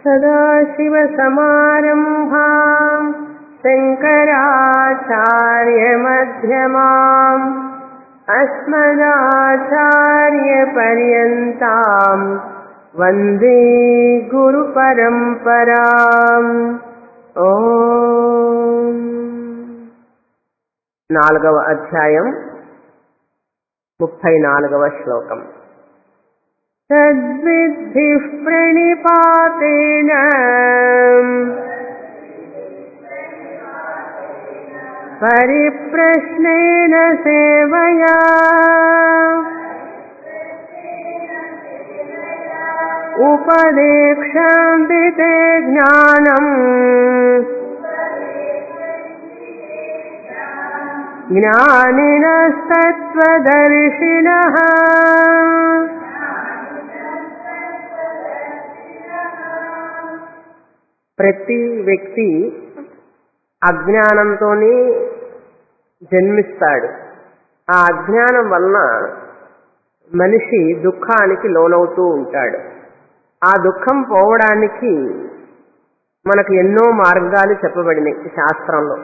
सदाशिवसमारम्भाम् शङ्कराचार्यमध्यमाम् अस्मदाचार्यपर्यन्ताम् वन्दे గురుపరంపరాం ఓం నాలుగవ అధ్యాయం ముప్పై నాలుగవ శ్లోకం తద్విద్ధి ప్రణిపాతేన పరిప్రశ్నేన సేవయా ఉపదేక్షంతి తే జ్ఞానం జ్ఞానినస్తత్వదర్శినః ప్రతి వ్యక్తి అజ్ఞానంతోనే జన్మిస్తాడు ఆ అజ్ఞానం వలన మనిషి దుఃఖానికి లోనవుతూ ఉంటాడు ఆ దుఃఖం పోవడానికి మనకు ఎన్నో మార్గాలు చెప్పబడినాయి శాస్త్రంలో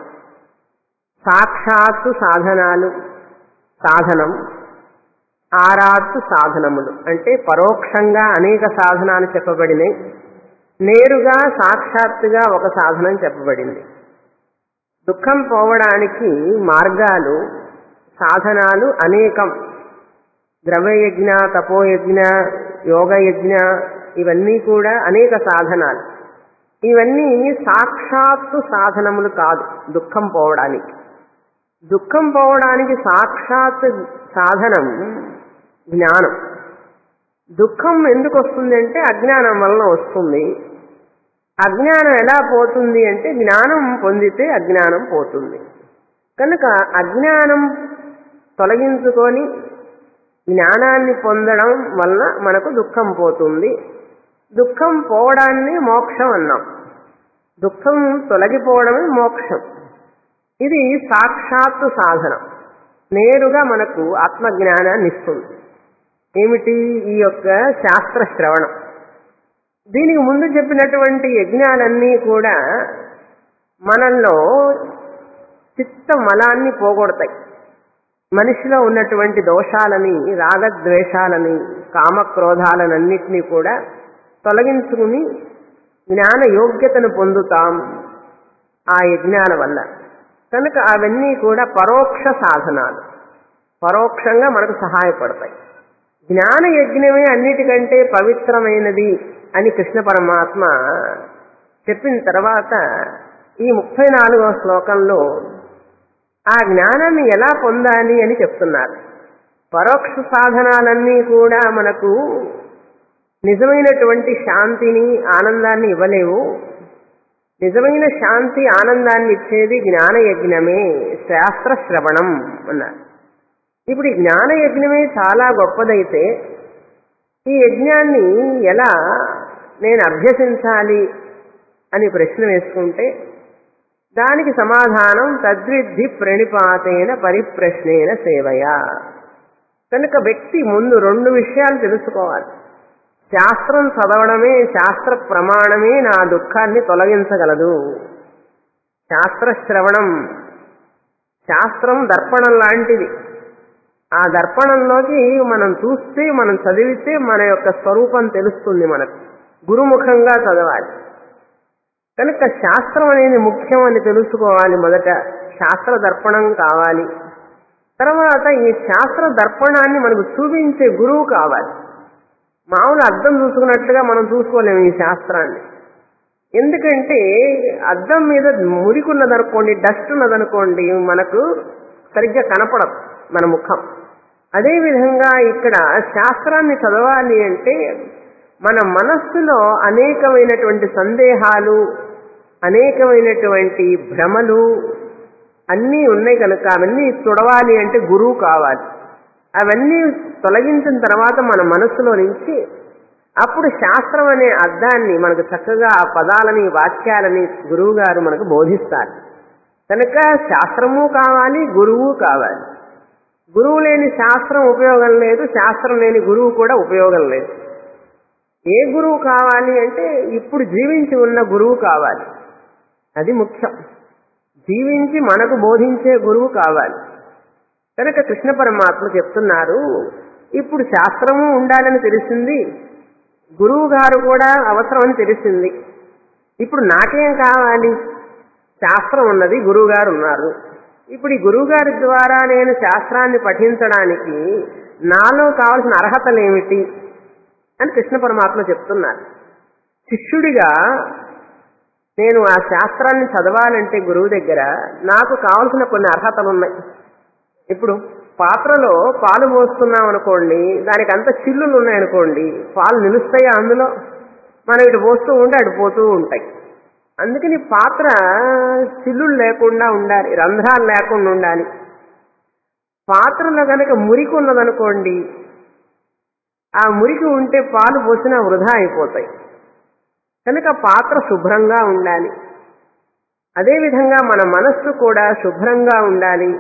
సాక్షాత్తు సాధనాలు సాధనం ఆరాత్తు సాధనములు అంటే పరోక్షంగా అనేక సాధనాలు చెప్పబడినాయి నేరుగా సాక్షాత్తుగా ఒక సాధనం చెప్పబడింది దుఃఖం పోవడానికి మార్గాలు సాధనాలు అనేకం ద్రవ్యయజ్ఞ తపోయజ్ఞ యోగయజ్ఞ ఇవన్నీ కూడా అనేక సాధనాలు ఇవన్నీ సాక్షాత్తు సాధనములు కాదు దుఃఖం పోవడానికి దుఃఖం పోవడానికి సాక్షాత్ సాధనం జ్ఞానం దుఃఖం ఎందుకు వస్తుంది అంటే అజ్ఞానం వలన వస్తుంది అజ్ఞానం ఎలా పోతుంది అంటే జ్ఞానం పొందితే అజ్ఞానం పోతుంది కనుక అజ్ఞానం తొలగించుకొని జ్ఞానాన్ని పొందడం వలన మనకు దుఃఖం పోతుంది దుఃఖం పోవడాన్ని మోక్షం అన్నాం దుఃఖం తొలగిపోవడమే మోక్షం ఇది సాక్షాత్తు సాధనం నేరుగా మనకు ఆత్మజ్ఞానాన్ని ఇస్తుంది ఏమిటి ఈ యొక్క శాస్త్ర శ్రవణం దీనికి ముందు చెప్పినటువంటి యజ్ఞాలన్నీ కూడా మనల్లో చిత్త మలాన్ని పోగొడతాయి మనిషిలో ఉన్నటువంటి దోషాలని రాగద్వేషాలని కామక్రోధాలనన్నిటినీ కూడా తొలగించుకుని జ్ఞాన యోగ్యతను పొందుతాం ఆ యజ్ఞాల వల్ల కనుక అవన్నీ కూడా పరోక్ష సాధనాలు పరోక్షంగా మనకు సహాయపడతాయి జ్ఞాన యజ్ఞమే అన్నిటికంటే పవిత్రమైనది అని కృష్ణ పరమాత్మ చెప్పిన తర్వాత ఈ ముప్పై నాలుగవ శ్లోకంలో ఆ జ్ఞానాన్ని ఎలా పొందాలి అని చెప్తున్నారు పరోక్ష సాధనాలన్నీ కూడా మనకు నిజమైనటువంటి శాంతిని ఆనందాన్ని ఇవ్వలేవు నిజమైన శాంతి ఆనందాన్ని ఇచ్చేది జ్ఞాన యజ్ఞమే శాస్త్ర శ్రవణం అన్నారు ఇప్పుడు ఈ జ్ఞాన యజ్ఞమే చాలా గొప్పదైతే ఈ యజ్ఞాన్ని ఎలా నేను అభ్యసించాలి అని ప్రశ్న వేసుకుంటే దానికి సమాధానం తద్విద్ధి ప్రణిపాతేన పరిప్రశ్నేన సేవయా కనుక వ్యక్తి ముందు రెండు విషయాలు తెలుసుకోవాలి శాస్త్రం చదవడమే శాస్త్ర ప్రమాణమే నా దుఃఖాన్ని తొలగించగలదు శాస్త్ర శ్రవణం శాస్త్రం దర్పణం లాంటిది ఆ దర్పణంలోకి మనం చూస్తే మనం చదివితే మన యొక్క స్వరూపం తెలుస్తుంది మనకు గురుముఖంగా చదవాలి కనుక శాస్త్రం అనేది ముఖ్యం అని తెలుసుకోవాలి మొదట శాస్త్ర దర్పణం కావాలి తర్వాత ఈ శాస్త్ర దర్పణాన్ని మనకు చూపించే గురువు కావాలి మామూలు అర్థం చూసుకున్నట్లుగా మనం చూసుకోలేము ఈ శాస్త్రాన్ని ఎందుకంటే అద్దం మీద మురికున్నదనుకోండి డస్ట్ ఉన్నదనుకోండి మనకు సరిగ్గా కనపడదు మన ముఖం అదేవిధంగా ఇక్కడ శాస్త్రాన్ని చదవాలి అంటే మన మనస్సులో అనేకమైనటువంటి సందేహాలు అనేకమైనటువంటి భ్రమలు అన్నీ ఉన్నాయి కనుక అవన్నీ తుడవాలి అంటే గురువు కావాలి అవన్నీ తొలగించిన తర్వాత మన మనస్సులో నుంచి అప్పుడు శాస్త్రం అనే అర్థాన్ని మనకు చక్కగా ఆ పదాలని వాక్యాలని గురువు గారు మనకు బోధిస్తారు కనుక శాస్త్రము కావాలి గురువు కావాలి గురువు లేని శాస్త్రం ఉపయోగం లేదు శాస్త్రం లేని గురువు కూడా ఉపయోగం లేదు ఏ గురువు కావాలి అంటే ఇప్పుడు జీవించి ఉన్న గురువు కావాలి అది ముఖ్యం జీవించి మనకు బోధించే గురువు కావాలి కనుక కృష్ణ పరమాత్మ చెప్తున్నారు ఇప్పుడు శాస్త్రము ఉండాలని తెలిసింది గురువు గారు కూడా అవసరమని తెలిసింది ఇప్పుడు నాకేం కావాలి శాస్త్రం ఉన్నది గురువు గారు ఉన్నారు ఇప్పుడు ఈ గురువు గారి ద్వారా నేను శాస్త్రాన్ని పఠించడానికి నాలో కావలసిన అర్హతలు ఏమిటి అని కృష్ణ పరమాత్మ చెప్తున్నారు శిష్యుడిగా నేను ఆ శాస్త్రాన్ని చదవాలంటే గురువు దగ్గర నాకు కావలసిన కొన్ని అర్హతలు ఉన్నాయి ఇప్పుడు పాత్రలో పాలు పోస్తున్నాం అనుకోండి దానికి అంత చిల్లులు ఉన్నాయనుకోండి పాలు నిలుస్తాయా అందులో మనం ఇటు పోస్తూ ఉంటే అటు పోతూ ఉంటాయి అందుకని పాత్ర చిల్లులు లేకుండా ఉండాలి రంధ్రాలు లేకుండా ఉండాలి పాత్రలో కనుక మురికి ఉన్నదనుకోండి ఆ మురికి ఉంటే పాలు పోసినా వృధా అయిపోతాయి కనుక పాత్ర శుభ్రంగా ఉండాలి అదేవిధంగా మన మనస్సు కూడా శుభ్రంగా ఉండాలి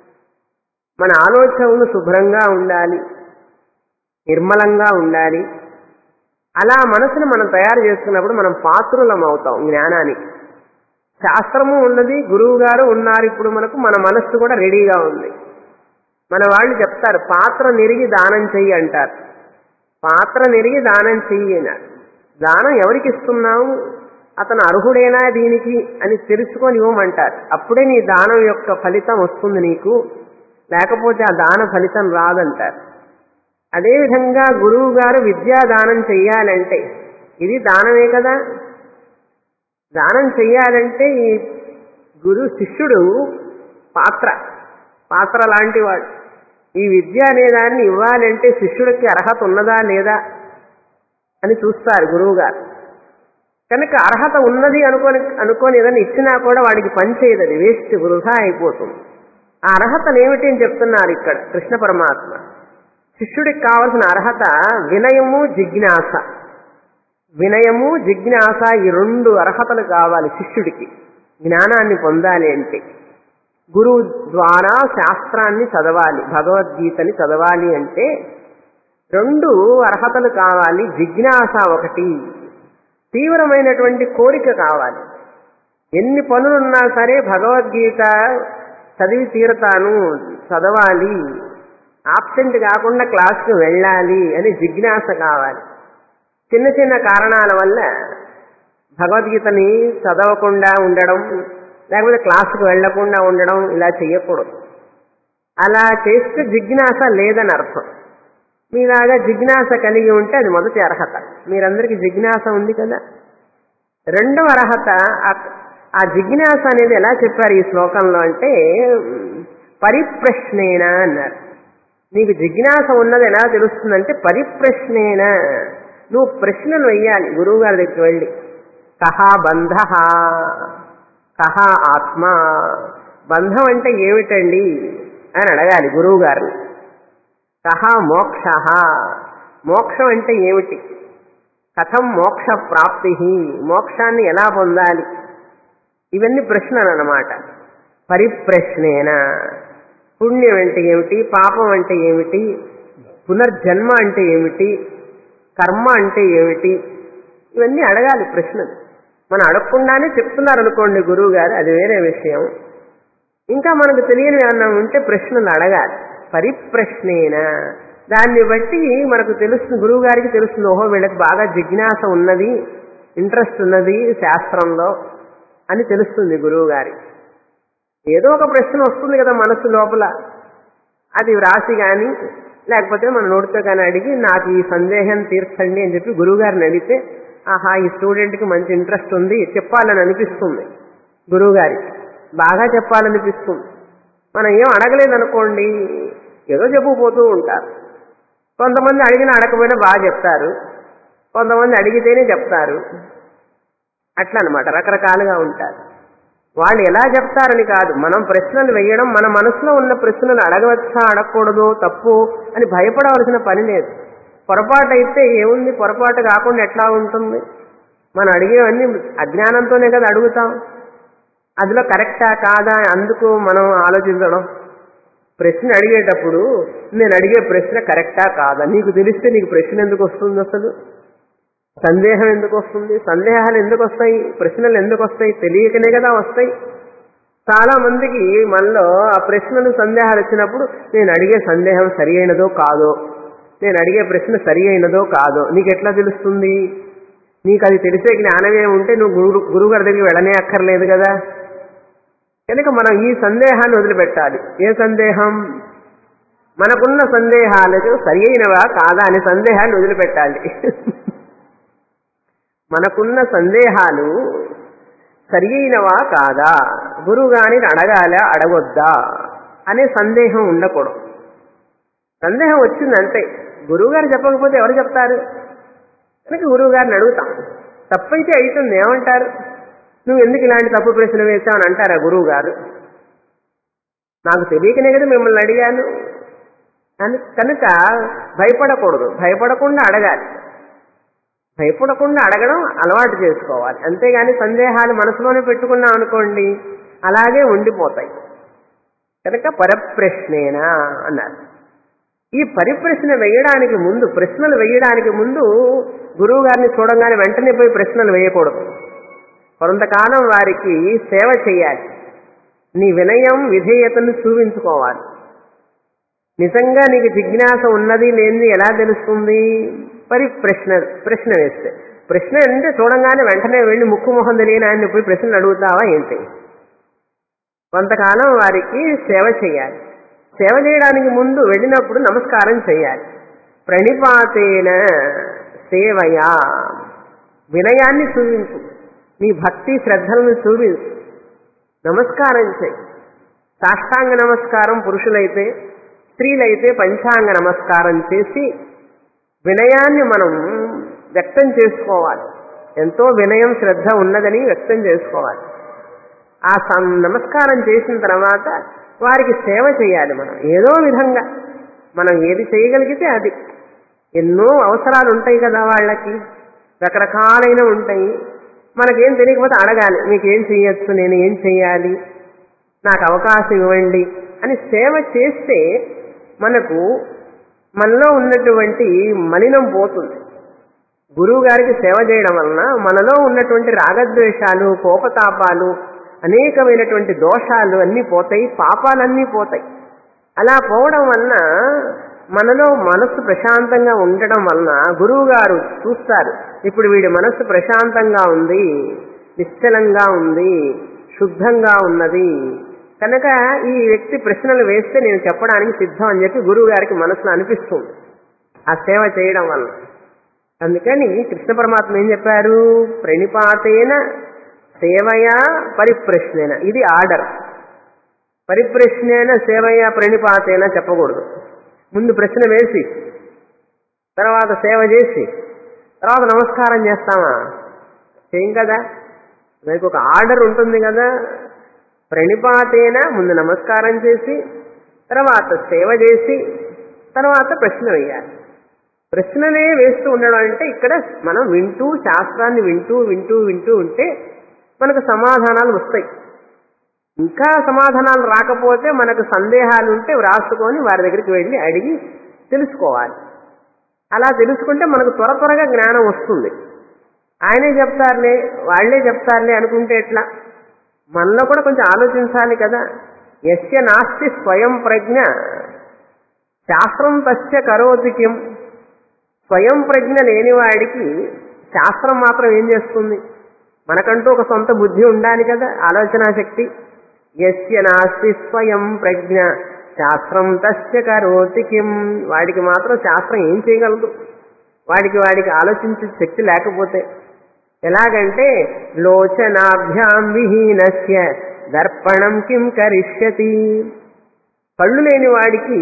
మన ఆలోచనలు శుభ్రంగా ఉండాలి నిర్మలంగా ఉండాలి అలా మనసును మనం తయారు చేసుకున్నప్పుడు మనం పాత్రులం అవుతాం జ్ఞానానికి శాస్త్రము ఉన్నది గురువు గారు ఉన్నారు ఇప్పుడు మనకు మన మనస్సు కూడా రెడీగా ఉంది మన వాళ్ళు చెప్తారు పాత్ర నిరిగి దానం చెయ్యి అంటారు పాత్ర నిరిగి దానం చెయ్యి అన్నారు దానం ఎవరికి ఇస్తున్నావు అతను అర్హుడేనా దీనికి అని తెలుసుకొని ఇవ్వమంటారు అప్పుడే నీ దానం యొక్క ఫలితం వస్తుంది నీకు లేకపోతే ఆ దాన ఫలితం రాదంటారు అదేవిధంగా గురువు గారు విద్యాదానం చెయ్యాలంటే ఇది దానమే కదా దానం చెయ్యాలంటే ఈ గురు శిష్యుడు పాత్ర పాత్ర లాంటి వాడు ఈ విద్య అనే దాన్ని ఇవ్వాలంటే శిష్యుడికి అర్హత ఉన్నదా లేదా అని చూస్తారు గురువు గారు కనుక అర్హత ఉన్నది అనుకొని అనుకొని ఏదైనా ఇచ్చినా కూడా వాడికి పనిచేయదు అది వేస్ట్ వృధా అయిపోతుంది ఆ అర్హతలు ఏమిటి అని చెప్తున్నారు ఇక్కడ కృష్ణ పరమాత్మ శిష్యుడికి కావలసిన అర్హత వినయము జిజ్ఞాస వినయము జిజ్ఞాస ఈ రెండు అర్హతలు కావాలి శిష్యుడికి జ్ఞానాన్ని పొందాలి అంటే గురువు ద్వారా శాస్త్రాన్ని చదవాలి భగవద్గీతని చదవాలి అంటే రెండు అర్హతలు కావాలి జిజ్ఞాస ఒకటి తీవ్రమైనటువంటి కోరిక కావాలి ఎన్ని పనులున్నా సరే భగవద్గీత చదివి తీరతాను చదవాలి ఆబ్సెంట్ కాకుండా క్లాస్కి వెళ్ళాలి అని జిజ్ఞాస కావాలి చిన్న చిన్న కారణాల వల్ల భగవద్గీతని చదవకుండా ఉండడం లేకపోతే క్లాసుకు వెళ్లకుండా ఉండడం ఇలా చేయకూడదు అలా చేస్తే జిజ్ఞాస లేదని అర్థం మీలాగా జిజ్ఞాస కలిగి ఉంటే అది మొదటి అర్హత మీరందరికీ జిజ్ఞాస ఉంది కదా రెండవ అర్హత ఆ జిజ్ఞాస అనేది ఎలా చెప్పారు ఈ శ్లోకంలో అంటే పరిప్రశ్నేన అన్నారు నీకు జిజ్ఞాస ఉన్నది ఎలా తెలుస్తుందంటే పరిప్రశ్నేన నువ్వు ప్రశ్నలు వెయ్యాలి గురువు గారి దగ్గరికి వెళ్ళి కహా బంధ కహ ఆత్మ బంధం అంటే ఏమిటండి అని అడగాలి గురువు గారిని కహ మోక్ష మోక్షం అంటే ఏమిటి కథం మోక్ష ప్రాప్తి మోక్షాన్ని ఎలా పొందాలి ఇవన్నీ ప్రశ్నలు అన్నమాట పరిప్రశ్నేన పుణ్యం అంటే ఏమిటి పాపం అంటే ఏమిటి పునర్జన్మ అంటే ఏమిటి కర్మ అంటే ఏమిటి ఇవన్నీ అడగాలి ప్రశ్నలు మనం అడగకుండానే చెప్తున్నారు అనుకోండి గురువు గారు అది వేరే విషయం ఇంకా మనకు తెలియని ఏమన్నా ఉంటే ప్రశ్నలు అడగాలి పరిప్రశ్నేన దాన్ని బట్టి మనకు తెలుస్తుంది గురువు గారికి తెలుస్తుంది ఓహో వీళ్ళకి బాగా జిజ్ఞాస ఉన్నది ఇంట్రెస్ట్ ఉన్నది శాస్త్రంలో అని తెలుస్తుంది గురువు గారి ఏదో ఒక ప్రశ్న వస్తుంది కదా మనసు లోపల అది వ్రాసి కానీ లేకపోతే మన నోటితో కానీ అడిగి నాకు ఈ సందేహం తీర్చండి అని చెప్పి గురువు గారిని అడిగితే ఆహా ఈ స్టూడెంట్కి మంచి ఇంట్రెస్ట్ ఉంది చెప్పాలని అనిపిస్తుంది గురువు గారికి బాగా చెప్పాలనిపిస్తుంది మనం ఏం అడగలేదనుకోండి ఏదో చెప్పుకుపోతూ ఉంటారు కొంతమంది అడిగిన అడగకపోయినా బాగా చెప్తారు కొంతమంది అడిగితేనే చెప్తారు అట్లా అనమాట రకరకాలుగా ఉంటారు వాళ్ళు ఎలా చెప్తారని కాదు మనం ప్రశ్నలు వేయడం మన మనసులో ఉన్న ప్రశ్నలు అడగవచ్చా అడగకూడదు తప్పు అని భయపడవలసిన పని లేదు పొరపాటు అయితే ఏముంది పొరపాటు కాకుండా ఎట్లా ఉంటుంది మనం అడిగేవన్నీ అజ్ఞానంతోనే కదా అడుగుతాం అందులో కరెక్టా కాదా అందుకు మనం ఆలోచించడం ప్రశ్న అడిగేటప్పుడు నేను అడిగే ప్రశ్న కరెక్టా కాదా నీకు తెలిస్తే నీకు ప్రశ్న ఎందుకు వస్తుంది అసలు సందేహం ఎందుకు వస్తుంది సందేహాలు ఎందుకు వస్తాయి ప్రశ్నలు ఎందుకు వస్తాయి తెలియకనే కదా వస్తాయి చాలా మందికి మనలో ఆ ప్రశ్నలు సందేహాలు వచ్చినప్పుడు నేను అడిగే సందేహం సరి అయినదో కాదో నేను అడిగే ప్రశ్న సరి అయినదో కాదో నీకు ఎట్లా తెలుస్తుంది నీకు అది తెలిసే జ్ఞానమే ఉంటే నువ్వు గురు గురువుగారి దగ్గరికి వెళ్ళనే అక్కర్లేదు కదా కనుక మనం ఈ సందేహాన్ని వదిలిపెట్టాలి ఏ సందేహం మనకున్న సందేహాలకు సరి అయినవా కాదా అనే సందేహాన్ని వదిలిపెట్టాలి మనకున్న సందేహాలు సరి అయినవా కాదా గురువుగారిని అడగాలా అడగొద్దా అనే సందేహం ఉండకూడదు సందేహం వచ్చిందంటే గురువుగారు చెప్పకపోతే ఎవరు చెప్తారు కనుక గురువుగారిని అడుగుతాం తప్పైతే అవుతుంది ఏమంటారు నువ్వు ఎందుకు ఇలాంటి తప్పు ప్రశ్న వేశావు అని అంటారా గురువు గారు నాకు తెలియకనే కదా మిమ్మల్ని అడిగాను అని కనుక భయపడకూడదు భయపడకుండా అడగాలి భయపడకుండా అడగడం అలవాటు చేసుకోవాలి అంతేగాని సందేహాలు మనసులోనే పెట్టుకున్నాం అనుకోండి అలాగే ఉండిపోతాయి కనుక పరప్రశ్నేనా అన్నారు ఈ పరిప్రశ్న వేయడానికి ముందు ప్రశ్నలు వేయడానికి ముందు గురువు గారిని చూడంగానే వెంటనే పోయి ప్రశ్నలు వేయకూడదు కొంతకాలం వారికి సేవ చేయాలి నీ వినయం విధేయతను చూపించుకోవాలి నిజంగా నీకు జిజ్ఞాస ఉన్నది లేనిది ఎలా తెలుస్తుంది మరి ప్రశ్న ప్రశ్న వేస్తే ప్రశ్న అంటే చూడంగానే వెంటనే వెళ్ళి ముక్కు మొహం తెలియని ఆయన్ని పోయి ప్రశ్నలు అడుగుతావా ఏంటి కొంతకాలం వారికి సేవ చేయాలి సేవ చేయడానికి ముందు వెళ్ళినప్పుడు నమస్కారం చేయాలి ప్రణిపాతేన సేవయా వినయాన్ని చూపించు నీ భక్తి శ్రద్ధలను చూపించు నమస్కారం చేయి సాష్టాంగ నమస్కారం పురుషులైతే స్త్రీలైతే పంచాంగ నమస్కారం చేసి వినయాన్ని మనం వ్యక్తం చేసుకోవాలి ఎంతో వినయం శ్రద్ధ ఉన్నదని వ్యక్తం చేసుకోవాలి ఆ సం- నమస్కారం చేసిన తర్వాత వారికి సేవ చేయాలి మనం ఏదో విధంగా మనం ఏది చేయగలిగితే అది ఎన్నో అవసరాలు ఉంటాయి కదా వాళ్ళకి రకరకాలైన ఉంటాయి మనకేం తెలియకపోతే అడగాలి మీకు ఏం చెయ్యొచ్చు నేను ఏం చెయ్యాలి నాకు అవకాశం ఇవ్వండి అని సేవ చేస్తే మనకు మనలో ఉన్నటువంటి మలినం పోతుంది గురువు గారికి సేవ చేయడం వలన మనలో ఉన్నటువంటి రాగద్వేషాలు కోపతాపాలు అనేకమైనటువంటి దోషాలు అన్నీ పోతాయి పాపాలన్నీ పోతాయి అలా పోవడం వలన మనలో మనస్సు ప్రశాంతంగా ఉండడం వలన గురువు గారు చూస్తారు ఇప్పుడు వీడి మనస్సు ప్రశాంతంగా ఉంది నిశ్చలంగా ఉంది శుద్ధంగా ఉన్నది కనుక ఈ వ్యక్తి ప్రశ్నలు వేస్తే నేను చెప్పడానికి సిద్ధం అని చెప్పి గురువు గారికి మనసులో అనిపిస్తుంది ఆ సేవ చేయడం వల్ల అందుకని కృష్ణ పరమాత్మ ఏం చెప్పారు ప్రణిపాతేన సేవయా పరిప్రశ్నేన ఇది ఆర్డర్ పరిప్రశ్నేన సేవయా ప్రణిపాతేన చెప్పకూడదు ముందు ప్రశ్న వేసి తర్వాత సేవ చేసి తర్వాత నమస్కారం చేస్తామా చేయం కదా దానికి ఒక ఆర్డర్ ఉంటుంది కదా ప్రణిపాతేన ముందు నమస్కారం చేసి తర్వాత సేవ చేసి తర్వాత ప్రశ్న వేయాలి ప్రశ్నలే వేస్తూ ఉండడం అంటే ఇక్కడ మనం వింటూ శాస్త్రాన్ని వింటూ వింటూ వింటూ ఉంటే మనకు సమాధానాలు వస్తాయి ఇంకా సమాధానాలు రాకపోతే మనకు సందేహాలు ఉంటే వ్రాసుకొని వారి దగ్గరికి వెళ్ళి అడిగి తెలుసుకోవాలి అలా తెలుసుకుంటే మనకు త్వర త్వరగా జ్ఞానం వస్తుంది ఆయనే చెప్తారులే వాళ్లే చెప్తారులే అనుకుంటే ఎట్లా మనలో కూడా కొంచెం ఆలోచించాలి కదా యస్య నాస్తి స్వయం ప్రజ్ఞ శాస్త్రం తస్య కరోతి కిం స్వయం ప్రజ్ఞ లేనివాడికి శాస్త్రం మాత్రం ఏం చేస్తుంది మనకంటూ ఒక సొంత బుద్ధి ఉండాలి కదా ఆలోచనా శక్తి యస్య నాస్తి స్వయం ప్రజ్ఞ శాస్త్రం తస్య కరోతి కిం వాడికి మాత్రం శాస్త్రం ఏం చేయగలదు వాడికి వాడికి ఆలోచించే శక్తి లేకపోతే ఎలాగంటే లోచనాభ్యాం విహీనస్య దర్పణం కిం కరిష్యతి కళ్ళు లేని వాడికి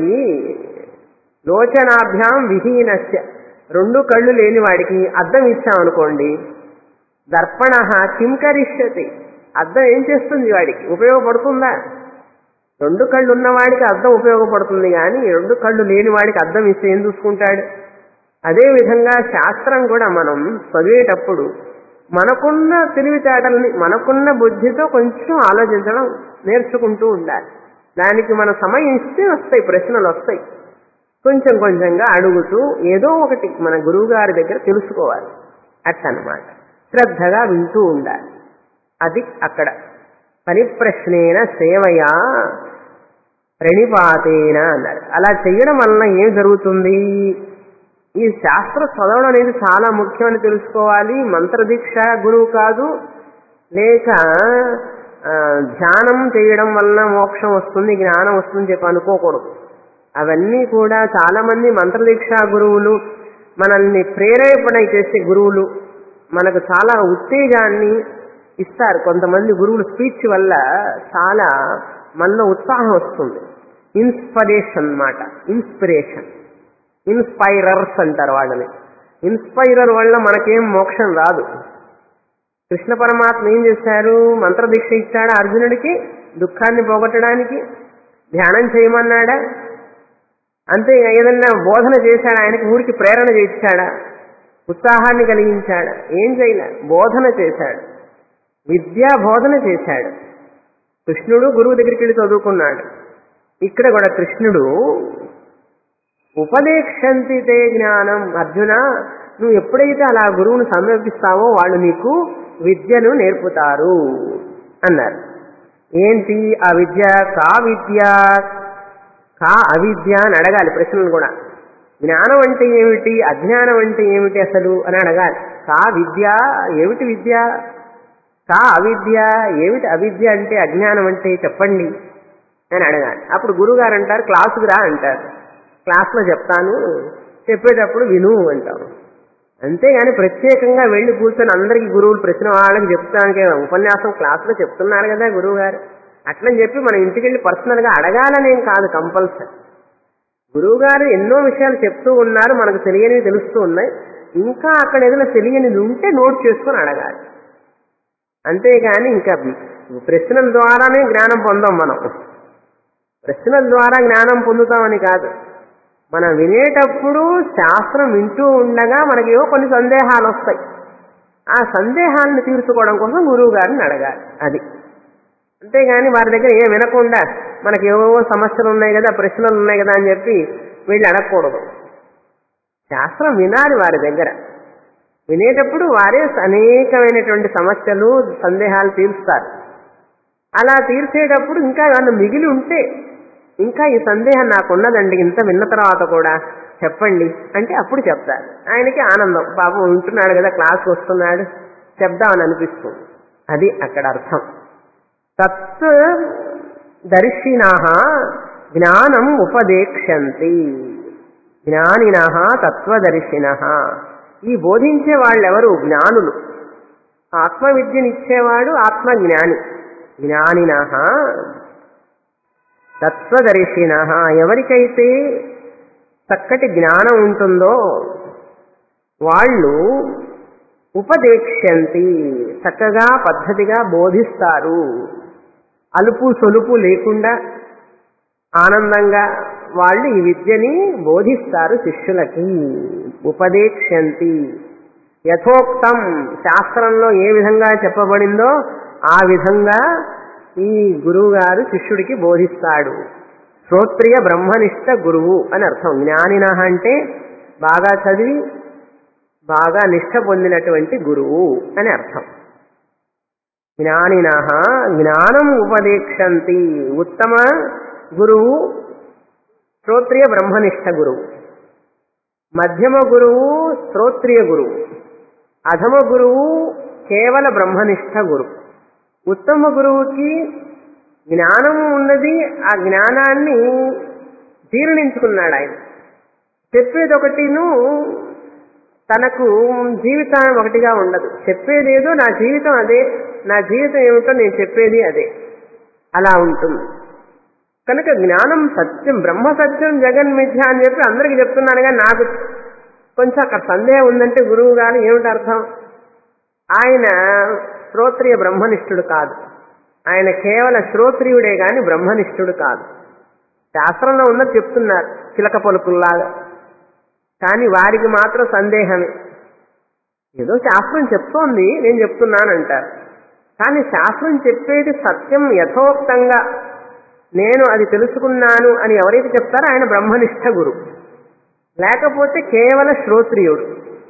లోచనాభ్యాం విహీనస్య రెండు కళ్ళు లేని వాడికి అద్దం ఇచ్చామనుకోండి దర్పణ కిం కరిష్యతి అద్దం ఏం చేస్తుంది వాడికి ఉపయోగపడుతుందా రెండు కళ్ళు ఉన్నవాడికి అద్దం ఉపయోగపడుతుంది కానీ రెండు కళ్ళు లేని వాడికి అద్దం ఇస్తే ఏం చూసుకుంటాడు అదే విధంగా శాస్త్రం కూడా మనం చదివేటప్పుడు మనకున్న తెలివితేటల్ని మనకున్న బుద్ధితో కొంచెం ఆలోచించడం నేర్చుకుంటూ ఉండాలి దానికి మన సమయం ఇస్తే వస్తాయి ప్రశ్నలు వస్తాయి కొంచెం కొంచెంగా అడుగుతూ ఏదో ఒకటి మన గురువు గారి దగ్గర తెలుసుకోవాలి అట్టనమాట శ్రద్ధగా వింటూ ఉండాలి అది అక్కడ పరిప్రశ్నేన సేవయా ప్రణిపాతేన అన్నారు అలా చేయడం వలన ఏం జరుగుతుంది ఈ శాస్త్ర చదవడం అనేది చాలా ముఖ్యమని తెలుసుకోవాలి మంత్రదీక్ష గురువు కాదు లేక ఆ, ధ్యానం చేయడం వలన మోక్షం వస్తుంది జ్ఞానం వస్తుంది చెప్పి అనుకోకూడదు అవన్నీ కూడా చాలా మంది మంత్రదీక్ష గురువులు మనల్ని ప్రేరేపణ చేసే గురువులు మనకు చాలా ఉత్తేజాన్ని ఇస్తారు కొంతమంది గురువుల స్పీచ్ వల్ల చాలా మనలో ఉత్సాహం వస్తుంది ఇన్స్పిరేషన్ అన్నమాట ఇన్స్పిరేషన్ ఇన్స్పైరర్స్ అంటారు వాళ్ళని ఇన్స్పైరర్ వల్ల మనకేం మోక్షం రాదు కృష్ణ పరమాత్మ ఏం చేశారు మంత్రదీక్ష ఇచ్చాడా అర్జునుడికి దుఃఖాన్ని పోగొట్టడానికి ధ్యానం చేయమన్నాడా అంతే ఏదన్నా బోధన చేశాడా ఆయనకి ఊరికి ప్రేరణ చేయించాడా ఉత్సాహాన్ని కలిగించాడా ఏం చేయలే బోధన చేశాడు విద్యా బోధన చేశాడు కృష్ణుడు గురువు దగ్గరికి వెళ్ళి చదువుకున్నాడు ఇక్కడ కూడా కృష్ణుడు ఉపదేక్షంతి తే జ్ఞానం అర్జున నువ్వు ఎప్పుడైతే అలా గురువును సమీపిస్తావో వాళ్ళు నీకు విద్యను నేర్పుతారు అన్నారు ఏంటి ఆ విద్య కా విద్య కా అవిద్య అని అడగాలి ప్రశ్నలు కూడా జ్ఞానం అంటే ఏమిటి అజ్ఞానం అంటే ఏమిటి అసలు అని అడగాలి కా విద్య ఏమిటి విద్య కా అవిద్య ఏమిటి అవిద్య అంటే అజ్ఞానం అంటే చెప్పండి అని అడగాలి అప్పుడు గురుగారు అంటారు క్లాసుకు రా అంటారు క్లాస్లో చెప్తాను చెప్పేటప్పుడు విను అంటాం అంతేగాని ప్రత్యేకంగా వెళ్ళి కూర్చొని అందరికీ గురువులు ప్రశ్న వాళ్ళకి చెప్తానికి ఉపన్యాసం క్లాసులో చెప్తున్నారు కదా గురువు గారు అట్లని చెప్పి మన ఇంటికి వెళ్ళి పర్సనల్గా అడగాలనేం కాదు కంపల్సరీ గురువు గారు ఎన్నో విషయాలు చెప్తూ ఉన్నారు మనకు తెలియనివి తెలుస్తూ ఉన్నాయి ఇంకా అక్కడ ఏదైనా తెలియనిది ఉంటే నోట్ చేసుకొని అడగాలి అంతేగాని ఇంకా ప్రశ్నల ద్వారానే జ్ఞానం పొందాం మనం ప్రశ్నల ద్వారా జ్ఞానం పొందుతామని కాదు మనం వినేటప్పుడు శాస్త్రం వింటూ ఉండగా మనకి ఏవో కొన్ని సందేహాలు వస్తాయి ఆ సందేహాలను తీర్చుకోవడం కోసం గురువు గారిని అడగాలి అది అంతేగాని వారి దగ్గర ఏం వినకుండా మనకి ఏవో సమస్యలు ఉన్నాయి కదా ప్రశ్నలు ఉన్నాయి కదా అని చెప్పి వెళ్ళి అడగకూడదు శాస్త్రం వినాలి వారి దగ్గర వినేటప్పుడు వారే అనేకమైనటువంటి సమస్యలు సందేహాలు తీరుస్తారు అలా తీర్చేటప్పుడు ఇంకా ఏమన్నా మిగిలి ఉంటే ఇంకా ఈ సందేహం నాకున్నదండి ఇంత విన్న తర్వాత కూడా చెప్పండి అంటే అప్పుడు చెప్తారు ఆయనకి ఆనందం పాపం ఉంటున్నాడు కదా క్లాస్కి వస్తున్నాడు చెప్దామని అనిపిస్తుంది అది అక్కడ అర్థం తత్ దర్శిన జ్ఞానం ఉపదేక్షంతి జ్ఞానిన తత్వదర్శిన ఈ బోధించే వాళ్ళెవరు జ్ఞానులు ఆత్మవిద్యనిచ్చేవాడు ఆత్మజ్ఞాని జ్ఞానిన తత్వదర్శిన ఎవరికైతే చక్కటి జ్ఞానం ఉంటుందో వాళ్ళు ఉపదేక్షంతి చక్కగా పద్ధతిగా బోధిస్తారు అలుపు సొలుపు లేకుండా ఆనందంగా వాళ్ళు ఈ విద్యని బోధిస్తారు శిష్యులకి ఉపదేక్షంతి యథోక్తం శాస్త్రంలో ఏ విధంగా చెప్పబడిందో ఆ విధంగా ఈ గురువు గారు శిష్యుడికి బోధిస్తాడు శ్రోత్రియ బ్రహ్మనిష్ట గురువు అని అర్థం జ్ఞానిన అంటే బాగా చదివి బాగా నిష్ట పొందినటువంటి గురువు అని అర్థం జ్ఞానిన జ్ఞానం ఉపదేక్షంతి ఉత్తమ గురువు శ్రోత్రియ బ్రహ్మనిష్ట గురువు మధ్యమ గురువు శ్రోత్రియ గురువు అధమ గురువు కేవల బ్రహ్మనిష్ట గురువు ఉత్తమ గురువుకి జ్ఞానము ఉన్నది ఆ జ్ఞానాన్ని జీర్ణించుకున్నాడు ఆయన చెప్పేది ఒకటిను తనకు జీవితం ఒకటిగా ఉండదు చెప్పేదేదో నా జీవితం అదే నా జీవితం ఏమిటో నేను చెప్పేది అదే అలా ఉంటుంది కనుక జ్ఞానం సత్యం బ్రహ్మ సత్యం జగన్ మిథ్య అని చెప్పి అందరికీ చెప్తున్నాను కానీ నాకు కొంచెం అక్కడ సందేహం ఉందంటే గురువు గారు ఏమిటి అర్థం ఆయన శ్రోత్రియ బ్రహ్మనిష్ఠుడు కాదు ఆయన కేవల శ్రోత్రియుడే గాని బ్రహ్మనిష్ఠుడు కాదు శాస్త్రంలో ఉన్నది చెప్తున్నారు చిలక పలుకుల్లాగా కానీ వారికి మాత్రం సందేహమే ఏదో శాస్త్రం చెప్తోంది నేను చెప్తున్నానంటారు కానీ శాస్త్రం చెప్పేది సత్యం యథోక్తంగా నేను అది తెలుసుకున్నాను అని ఎవరైతే చెప్తారో ఆయన బ్రహ్మనిష్ట గురు లేకపోతే కేవల శ్రోత్రియుడు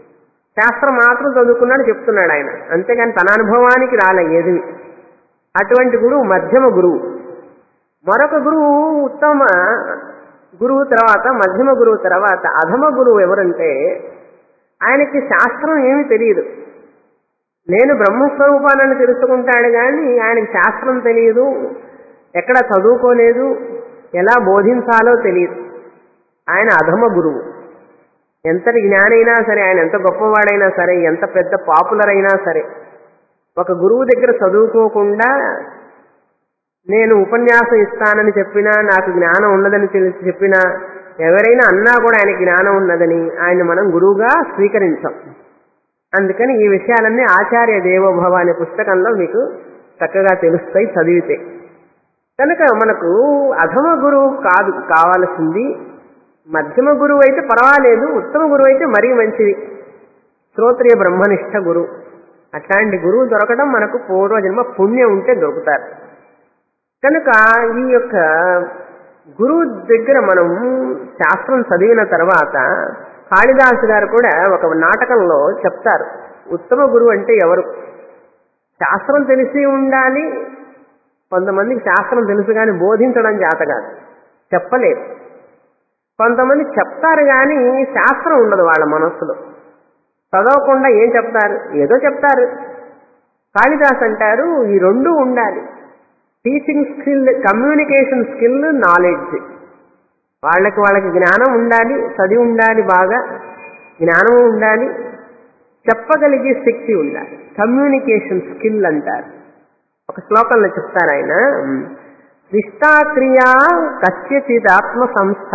శాస్త్రం మాత్రం చదువుకున్నాడు చెప్తున్నాడు ఆయన అంతేగాని తన అనుభవానికి రాలే ఏది అటువంటి గురువు మధ్యమ గురువు మరొక గురువు ఉత్తమ గురువు తర్వాత మధ్యమ గురువు తర్వాత అధమ గురువు ఎవరంటే ఆయనకి శాస్త్రం ఏమీ తెలియదు నేను బ్రహ్మస్వరూపాన్ని తెలుసుకుంటాడు కానీ ఆయనకి శాస్త్రం తెలియదు ఎక్కడ చదువుకోలేదు ఎలా బోధించాలో తెలియదు ఆయన అధమ గురువు ఎంతటి జ్ఞానైనా సరే ఆయన ఎంత గొప్పవాడైనా సరే ఎంత పెద్ద పాపులర్ అయినా సరే ఒక గురువు దగ్గర చదువుకోకుండా నేను ఉపన్యాసం ఇస్తానని చెప్పినా నాకు జ్ఞానం ఉన్నదని తెలిసి చెప్పినా ఎవరైనా అన్నా కూడా ఆయన జ్ఞానం ఉన్నదని ఆయన మనం గురువుగా స్వీకరించాం అందుకని ఈ విషయాలన్నీ ఆచార్య దేవోభవ అనే పుస్తకంలో మీకు చక్కగా తెలుస్తాయి చదివితే కనుక మనకు అధమ గురువు కాదు కావాల్సింది మధ్యమ గురువు అయితే పర్వాలేదు ఉత్తమ గురువు అయితే మరీ మంచిది శ్రోత్రియ బ్రహ్మనిష్ట గురువు అట్లాంటి గురువు దొరకడం మనకు పూర్వజన్మ పుణ్యం ఉంటే దొరుకుతారు కనుక ఈ యొక్క గురువు దగ్గర మనం శాస్త్రం చదివిన తర్వాత కాళిదాసు గారు కూడా ఒక నాటకంలో చెప్తారు ఉత్తమ గురువు అంటే ఎవరు శాస్త్రం తెలిసి ఉండాలి కొంతమందికి శాస్త్రం తెలుసు కానీ బోధించడం చేత కాదు చెప్పలేదు కొంతమంది చెప్తారు కానీ శాస్త్రం ఉండదు వాళ్ళ మనస్సులో చదవకుండా ఏం చెప్తారు ఏదో చెప్తారు కాళిదాస్ అంటారు ఈ రెండు ఉండాలి teaching skill communication skill knowledge వాళ్ళకి వాళ్ళకి జ్ఞానం ఉండాలి చదివి ఉండాలి బాగా జ్ఞానం ఉండాలి చెప్పగలిగే శక్తి ఉండాలి కమ్యూనికేషన్ స్కిల్ అంటారు ఒక శ్లోకంలో చెప్తారు ఆయన నిష్ఠాక్రియా కస్యచిదాత్మ సంస్థ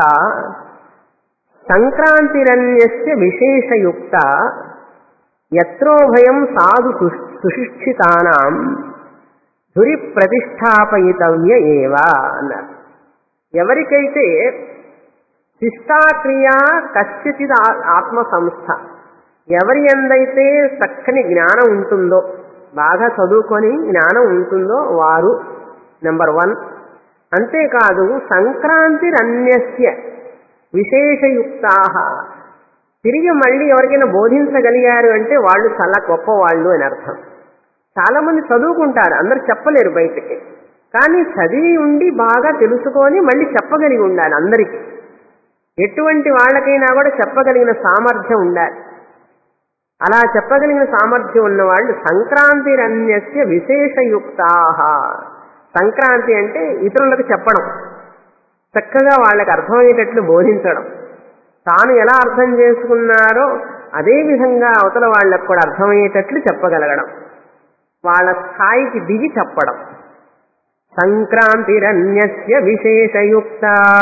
సంక్రాంతిరన్యస్య విశేషయుక్త యత్రోభయం సాధు సుశిక్షితానాం ధురి ప్రతిష్టాపయితవ్య ఏవా అన్నారు ఎవరికైతే శిష్టాక్రియ కశ్చిత్ ఆత్మ సంస్థ ఎవరి ఎందైతే చక్కని జ్ఞానం ఉంటుందో బాగా చదువుకొని జ్ఞానం ఉంటుందో వారు నెంబర్ వన్ అంతేకాదు సంక్రాంతిరన్యస్య విశేషయుక్తా తిరిగి మళ్ళీ ఎవరికైనా బోధించగలిగారు అంటే వాళ్ళు చాలా గొప్పవాళ్ళు అని అర్థం చాలా మంది చదువుకుంటారు అందరు చెప్పలేరు బయటికి కానీ చదివి ఉండి బాగా తెలుసుకొని మళ్ళీ చెప్పగలిగి ఉండాలి అందరికీ ఎటువంటి వాళ్ళకైనా కూడా చెప్పగలిగిన సామర్థ్యం ఉండాలి అలా చెప్పగలిగిన సామర్థ్యం ఉన్న వాళ్ళు సంక్రాంతిరన్యస్య విశేషయుక్తా సంక్రాంతి అంటే ఇతరులకు చెప్పడం చక్కగా వాళ్ళకి అర్థమయ్యేటట్లు బోధించడం తాను ఎలా అర్థం చేసుకున్నారో అదే విధంగా అవతల వాళ్ళకు కూడా అర్థమయ్యేటట్లు చెప్పగలగడం వాళ్ళ స్థాయికి దిగి చెప్పడం సంక్రాంతిరన్యస్య విశేషయుక్త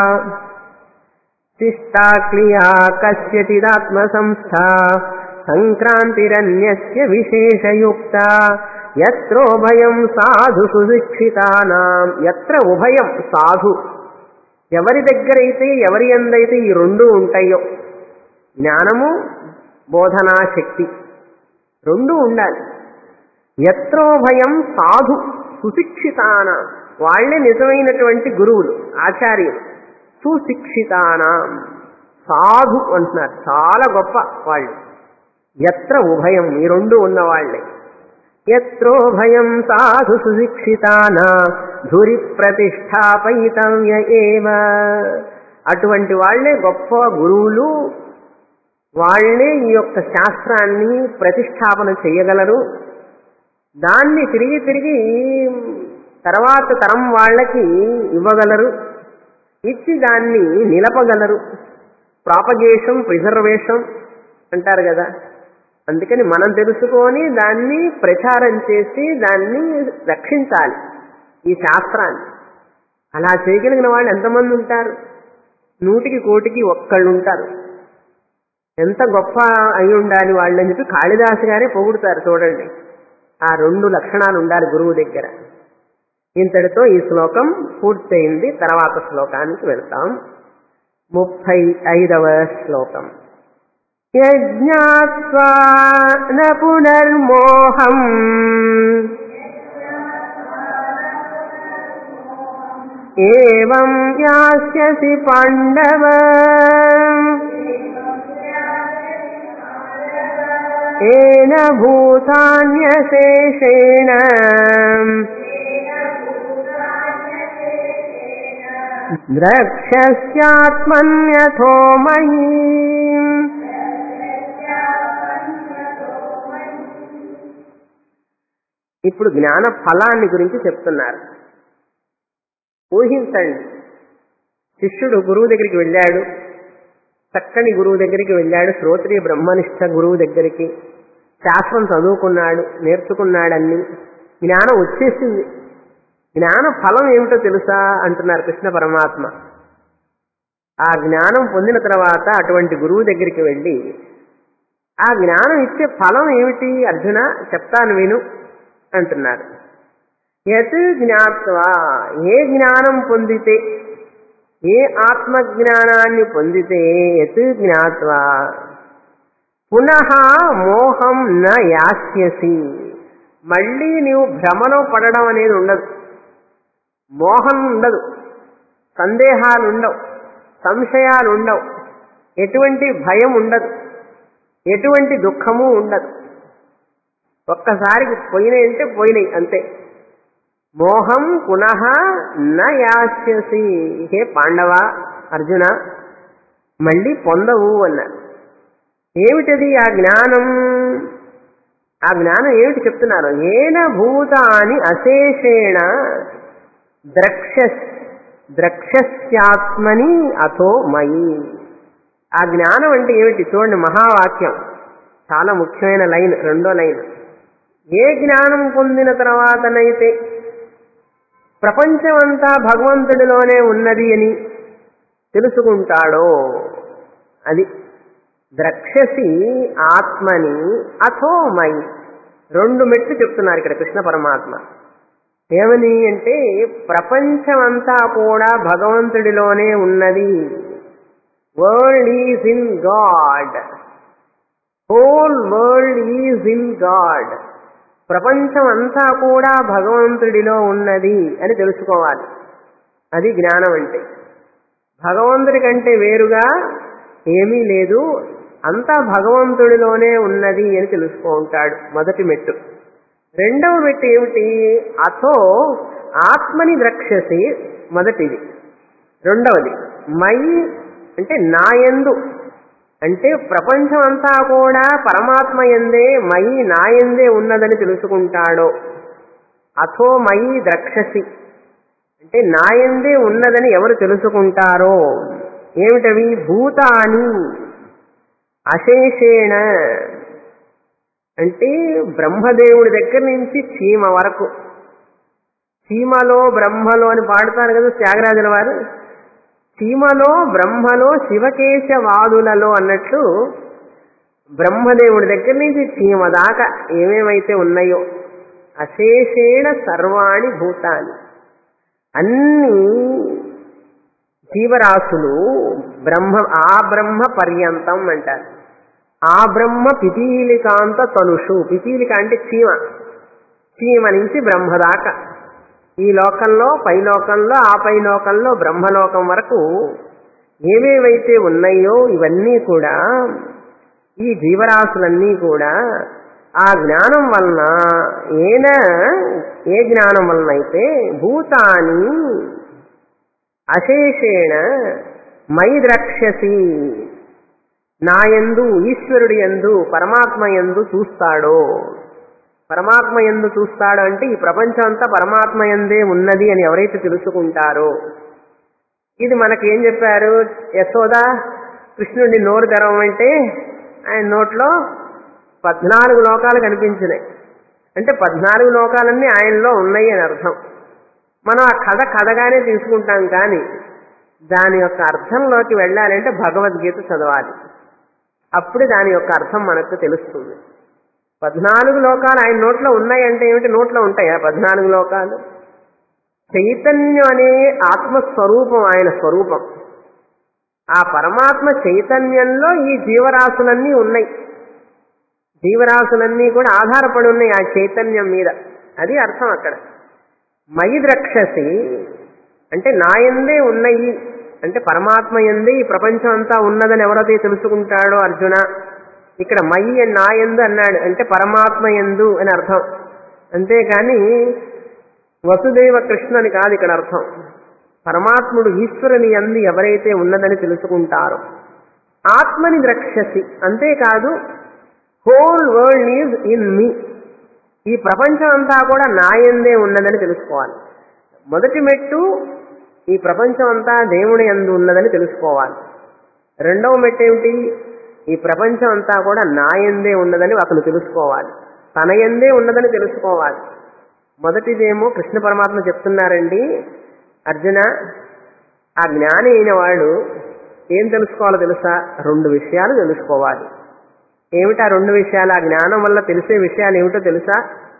శిష్టాక్లియా కస్యచిదాత్మ సంస్థ సంక్రాంతిరన్యస్య విశేషయుక్త ఎత్రోభయం సాధు సుశిక్షితానాం ఎత్ర ఉభయం సాధు ఎవరి దగ్గరైతే ఎవరి ఎందైతే ఈ రెండు ఉంటాయో జ్ఞానము బోధనా శక్తి రెండు ఉండాలి ఎత్రోభయం సాధు సుశిక్షితాన వాళ్లే నిజమైనటువంటి గురువులు ఆచార్యులు సుశిక్షితానాం సాధు అంటున్నారు చాలా గొప్ప వాళ్ళు ఎత్ర ఉభయం ఈ రెండు ఉన్నవాళ్లే ఎత్రోభయం సాధు సుశిక్షితాన ధురి ప్రతిష్టాపయితవ్య ఏవ అటువంటి వాళ్లే గొప్ప గురువులు వాళ్లే ఈ యొక్క శాస్త్రాన్ని ప్రతిష్టాపన చేయగలరు దాన్ని తిరిగి తిరిగి తర్వాత తరం వాళ్ళకి ఇవ్వగలరు ఇచ్చి దాన్ని నిలపగలరు ప్రాపగేషన్ ప్రిజర్వేషన్ అంటారు కదా అందుకని మనం తెలుసుకొని దాన్ని ప్రచారం చేసి దాన్ని రక్షించాలి ఈ శాస్త్రాన్ని అలా చేయగలిగిన వాళ్ళు ఎంతమంది ఉంటారు నూటికి కోటికి ఒక్కళ్ళు ఉంటారు ఎంత గొప్ప అయి ఉండాలి వాళ్ళు అని చెప్పి కాళిదాసు గారే పొగుడుతారు చూడండి ఆ రెండు లక్షణాలు ఉండాలి గురువు దగ్గర ఇంతటితో ఈ శ్లోకం పూర్తయింది తర్వాత శ్లోకానికి వెళ్తాం ముప్పై ఐదవ శ్లోకం యజ్ఞాత్వా న పునర్మోహం ఏవం యాస్యసి పాండవ ఏన భూతాన్యశేషేణ ద్రక్ష్యాత్మన్యథో మయీ ఇప్పుడు జ్ఞాన ఫలాన్ని గురించి చెప్తున్నారు ఊహించండి శిష్యుడు గురువు దగ్గరికి వెళ్ళాడు చక్కని గురువు దగ్గరికి వెళ్ళాడు శ్రోత్రియ బ్రహ్మనిష్ట గురువు దగ్గరికి శాస్త్రం చదువుకున్నాడు నేర్చుకున్నాడన్ని జ్ఞానం వచ్చేసింది జ్ఞాన ఫలం ఏమిటో తెలుసా అంటున్నారు కృష్ణ పరమాత్మ ఆ జ్ఞానం పొందిన తర్వాత అటువంటి గురువు దగ్గరికి వెళ్ళి ఆ జ్ఞానం ఇచ్చే ఫలం ఏమిటి అర్జున చెప్తాను విను అంటున్నారు యత్ జ్ఞాత్వా ఏ జ్ఞానం పొందితే ఏ ఆత్మజ్ఞానాన్ని పొందితే యత్ జ్ఞాత్వా పునః మోహం న యాస్యసి మళ్ళీ నీవు భ్రమలో పడడం అనేది ఉండదు మోహం ఉండదు సందేహాలు ఉండవు సంశయాలు ఉండవు ఎటువంటి భయం ఉండదు ఎటువంటి దుఃఖము ఉండదు ఒక్కసారికి పోయినాయి అంటే పోయినాయి అంతే మోహం పునః న యాస్యసి హే పాండవ అర్జున మళ్ళీ పొందవు అన్నారు ఏమిటది ఆ జ్ఞానం ఆ జ్ఞానం ఏమిటి చెప్తున్నారు ఏన భూతాని అశేషేణ ద్రక్ష ద్రక్షస్యాత్మని అథో మయి ఆ జ్ఞానం అంటే ఏమిటి చూడండి మహావాక్యం చాలా ముఖ్యమైన లైన్ రెండో లైన్ ఏ జ్ఞానం పొందిన తర్వాతనైతే ప్రపంచమంతా భగవంతుడిలోనే ఉన్నది అని తెలుసుకుంటాడో అది ద్రక్షసి ఆత్మని అథో మై రెండు మెట్లు చెప్తున్నారు ఇక్కడ కృష్ణ పరమాత్మ ఏమని అంటే ప్రపంచమంతా కూడా భగవంతుడిలోనే ఉన్నది world is in God whole world is in God ప్రపంచం అంతా కూడా భగవంతుడిలో ఉన్నది అని తెలుసుకోవాలి అది జ్ఞానం అంటే భగవంతుడి కంటే వేరుగా ఏమీ లేదు అంతా భగవంతుడిలోనే ఉన్నది అని తెలుసుకుంటాడు మొదటి మెట్టు రెండవ మెట్టు ఏమిటి అథో ఆత్మని ద్రక్షసి మొదటిది రెండవది మై అంటే నాయందు అంటే ప్రపంచం అంతా కూడా పరమాత్మ ఎందే మయి నాయందే ఉన్నదని తెలుసుకుంటాడో అథో మయి ద్రక్షసి అంటే నాయందే ఉన్నదని ఎవరు తెలుసుకుంటారో ఏమిటవి భూతాని అశేషేణ అంటే బ్రహ్మదేవుడి దగ్గర నుంచి చీమ వరకు చీమలో బ్రహ్మలో అని పాడుతారు కదా త్యాగరాజుల వారు చీమలో బ్రహ్మలో శివకేశవాదులలో అన్నట్లు బ్రహ్మదేవుడి దగ్గర నుంచి చీమ దాకా ఏమేమైతే ఉన్నాయో అశేషేణ సర్వాణి భూతాన్ని అన్ని జీవరాశులు బ్రహ్మ ఆ బ్రహ్మ పర్యంతం అంటారు ఆ బ్రహ్మ పిపీలికాంత తనుషు పిపీలిక అంటే చీమ చీమ నుంచి బ్రహ్మ దాకా ఈ లోకంలో పై లోకంలో ఆ పై లోకంలో బ్రహ్మలోకం వరకు ఏవేవైతే ఉన్నాయో ఇవన్నీ కూడా ఈ జీవరాశులన్నీ కూడా ఆ జ్ఞానం వలన ఏన ఏ జ్ఞానం వలన అయితే భూతాని అశేషేణ మై ద్రక్షసి నాయందు ఈశ్వరుడి ఎందు పరమాత్మ ఎందు చూస్తాడో పరమాత్మ ఎందు చూస్తాడు అంటే ఈ ప్రపంచం అంతా పరమాత్మ ఎందే ఉన్నది అని ఎవరైతే తెలుసుకుంటారో ఇది మనకి ఏం చెప్పారు యశోద కృష్ణుడి నోరు తెరవమంటే ఆయన నోట్లో పద్నాలుగు లోకాలు కనిపించినాయి అంటే పద్నాలుగు లోకాలన్నీ ఆయనలో ఉన్నాయి అని అర్థం మనం ఆ కథ కథగానే తీసుకుంటాం కానీ దాని యొక్క అర్థంలోకి వెళ్ళాలంటే భగవద్గీత చదవాలి అప్పుడు దాని యొక్క అర్థం మనకు తెలుస్తుంది పద్నాలుగు లోకాలు ఆయన నోట్లో ఉన్నాయంటే ఏమిటి నోట్లో ఉంటాయా పద్నాలుగు లోకాలు చైతన్యం అనే ఆత్మస్వరూపం ఆయన స్వరూపం ఆ పరమాత్మ చైతన్యంలో ఈ జీవరాశులన్నీ ఉన్నాయి జీవరాశులన్నీ కూడా ఆధారపడి ఉన్నాయి ఆ చైతన్యం మీద అది అర్థం అక్కడ మయి ద్రక్షసి అంటే నాయందే ఉన్నాయి అంటే పరమాత్మ ఎందే ఈ ప్రపంచం అంతా ఉన్నదని ఎవరైతే తెలుసుకుంటాడో అర్జున ఇక్కడ మయి నా ఎందు అన్నాడు అంటే పరమాత్మ ఎందు అని అర్థం అంతేకాని వసుదేవ కృష్ణ అని కాదు ఇక్కడ అర్థం పరమాత్ముడు ఈశ్వరుని ఎందు ఎవరైతే ఉన్నదని తెలుసుకుంటారో ఆత్మని ద్రక్షసి అంతేకాదు whole world is in me ఈ ప్రపంచం అంతా కూడా నా ఎందే ఉన్నదని తెలుసుకోవాలి మొదటి మెట్టు ఈ ప్రపంచం అంతా దేవుని ఎందు ఉన్నదని తెలుసుకోవాలి రెండవ మెట్టు ఏమిటి ఈ ప్రపంచం అంతా కూడా నా ఎందే ఉన్నదని అతను తెలుసుకోవాలి తన ఎందే ఉన్నదని తెలుసుకోవాలి మొదటిదేమో కృష్ణ పరమాత్మ చెప్తున్నారండి అర్జున ఆ జ్ఞాని అయిన వాడు ఏం తెలుసుకోవాలో తెలుసా రెండు విషయాలు తెలుసుకోవాలి ఏమిటా రెండు విషయాలు ఆ జ్ఞానం వల్ల తెలిసే విషయాలు ఏమిటో తెలుసా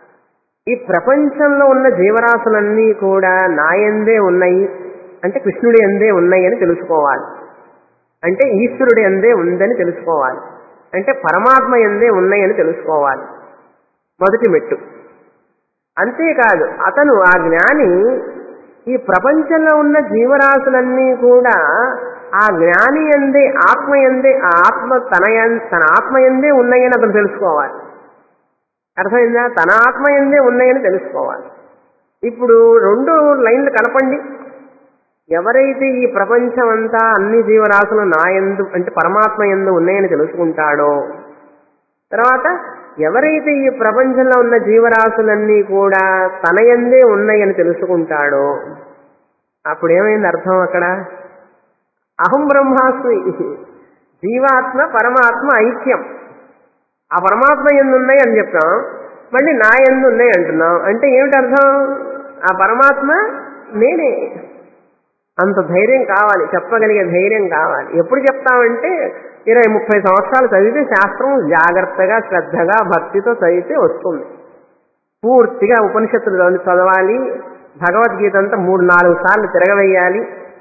ఈ ప్రపంచంలో ఉన్న జీవరాశులన్నీ కూడా నాయందే ఉన్నాయి అంటే కృష్ణుడి ఎందే ఉన్నాయి అని తెలుసుకోవాలి అంటే ఈశ్వరుడి ఎందే ఉందని తెలుసుకోవాలి అంటే పరమాత్మ ఎందే ఉన్నాయని తెలుసుకోవాలి మొదటి మెట్టు అంతేకాదు అతను ఆ జ్ఞాని ఈ ప్రపంచంలో ఉన్న జీవరాశులన్నీ కూడా ఆ జ్ఞాని ఎందే ఆత్మ ఎందే ఆ ఆత్మ తన ఎన్- తన ఆత్మ ఎందే ఉన్నాయని అతను తెలుసుకోవాలి అర్థమైందా తన ఆత్మ ఎందే ఉన్నాయని తెలుసుకోవాలి ఇప్పుడు రెండు లైన్లు కలపండి ఎవరైతే ఈ ప్రపంచం అంతా అన్ని జీవరాశులు నా ఎందు అంటే పరమాత్మ ఎందు ఉన్నాయని తెలుసుకుంటాడో తర్వాత ఎవరైతే ఈ ప్రపంచంలో ఉన్న జీవరాశులన్నీ కూడా తన ఎందే ఉన్నాయని తెలుసుకుంటాడో అప్పుడు ఏమైంది అర్థం అక్కడ అహం బ్రహ్మాస్మి జీవాత్మ పరమాత్మ ఐక్యం ఆ పరమాత్మ ఎందు ఉన్నాయి అని చెప్తాం మళ్ళీ నా ఎందు ఉన్నాయి అంటున్నాం అంటే ఏమిటి అర్థం ఆ పరమాత్మ నేనే అంత ధైర్యం కావాలి చెప్పగలిగే ధైర్యం కావాలి ఎప్పుడు చెప్తామంటే ఇరవై ముప్పై సంవత్సరాలు చదివితే శాస్త్రం జాగ్రత్తగా శ్రద్ధగా భక్తితో చదివితే వస్తుంది పూర్తిగా ఉపనిషత్తులు చదివి- చదవాలి భగవద్గీత అంతా మూడు నాలుగు సార్లు తిరగవేయాలి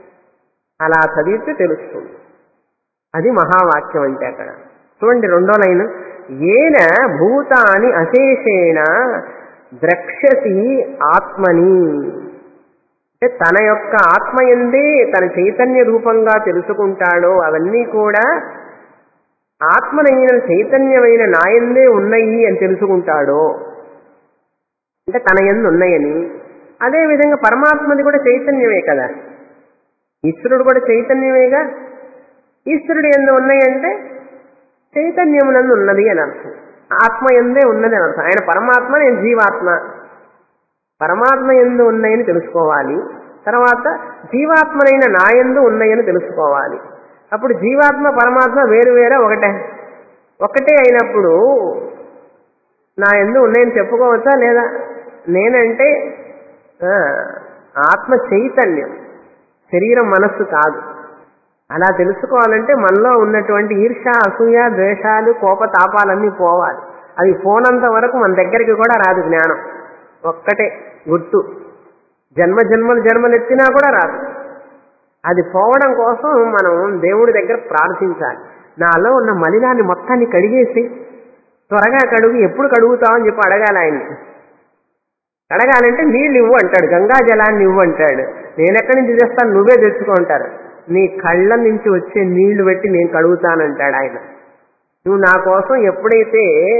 అలా చదివితే తెలుస్తుంది అది మహావాక్యం అంటే అక్కడ చూడండి రెండో లైన్ ఏన భూతాని అశేషేణ ద్రక్షసి ఆత్మని అంటే తన యొక్క ఆత్మ ఎందే తన చైతన్య రూపంగా తెలుసుకుంటాడో అవన్నీ కూడా ఆత్మనైన చైతన్యమైన నాయందే ఉన్నాయి అని తెలుసుకుంటాడో అంటే తన ఎందు ఉన్నాయని అదే విధంగా పరమాత్మది కూడా చైతన్యమే కదా ఈశ్వరుడు కూడా చైతన్యమేగా ఈశ్వరుడు ఎందు ఉన్నాయంటే చైతన్యమునందు ఉన్నది అని అర్థం ఆత్మ ఎందే ఉన్నది అని అర్థం ఆయన పరమాత్మ నేను జీవాత్మ పరమాత్మ ఎందు ఉన్నాయని తెలుసుకోవాలి తర్వాత జీవాత్మనైన నా ఎందు ఉన్నాయని తెలుసుకోవాలి అప్పుడు జీవాత్మ పరమాత్మ వేరు వేరే ఒకటే ఒకటే అయినప్పుడు నా ఎందు ఉన్నాయని చెప్పుకోవచ్చా లేదా నేనంటే ఆ, ఆత్మ చైతన్యం శరీరం మనస్సు కాదు అలా తెలుసుకోవాలంటే మనలో ఉన్నటువంటి ఈర్ష అసూయ ద్వేషాలు కోపతాపాలన్నీ పోవాలి అవి పోనంత వరకు మన దగ్గరికి కూడా రాదు జ్ఞానం ఒక్కటే గుర్తు జన్మ జన్మలు జన్మలు ఎత్తినా కూడా రాదు అది పోవడం కోసం మనం దేవుడి దగ్గర ప్రార్థించాలి నాలో ఉన్న మలినాన్ని మొత్తాన్ని కడిగేసి త్వరగా కడుగు ఎప్పుడు కడుగుతావు అని చెప్పి అడగాలి ఆయన్ని అడగాలంటే నీళ్ళు ఇవ్వు అంటాడు గంగా జలాన్ని ఇవ్వు అంటాడు నేను ఎక్కడి నుంచి తెస్తాను నువ్వే తెచ్చుకో అంటారు నీ కళ్ళ నుంచి వచ్చే నీళ్లు పెట్టి నేను కడుగుతానంటాడు ఆయన నువ్వు నా కోసం ఎప్పుడైతే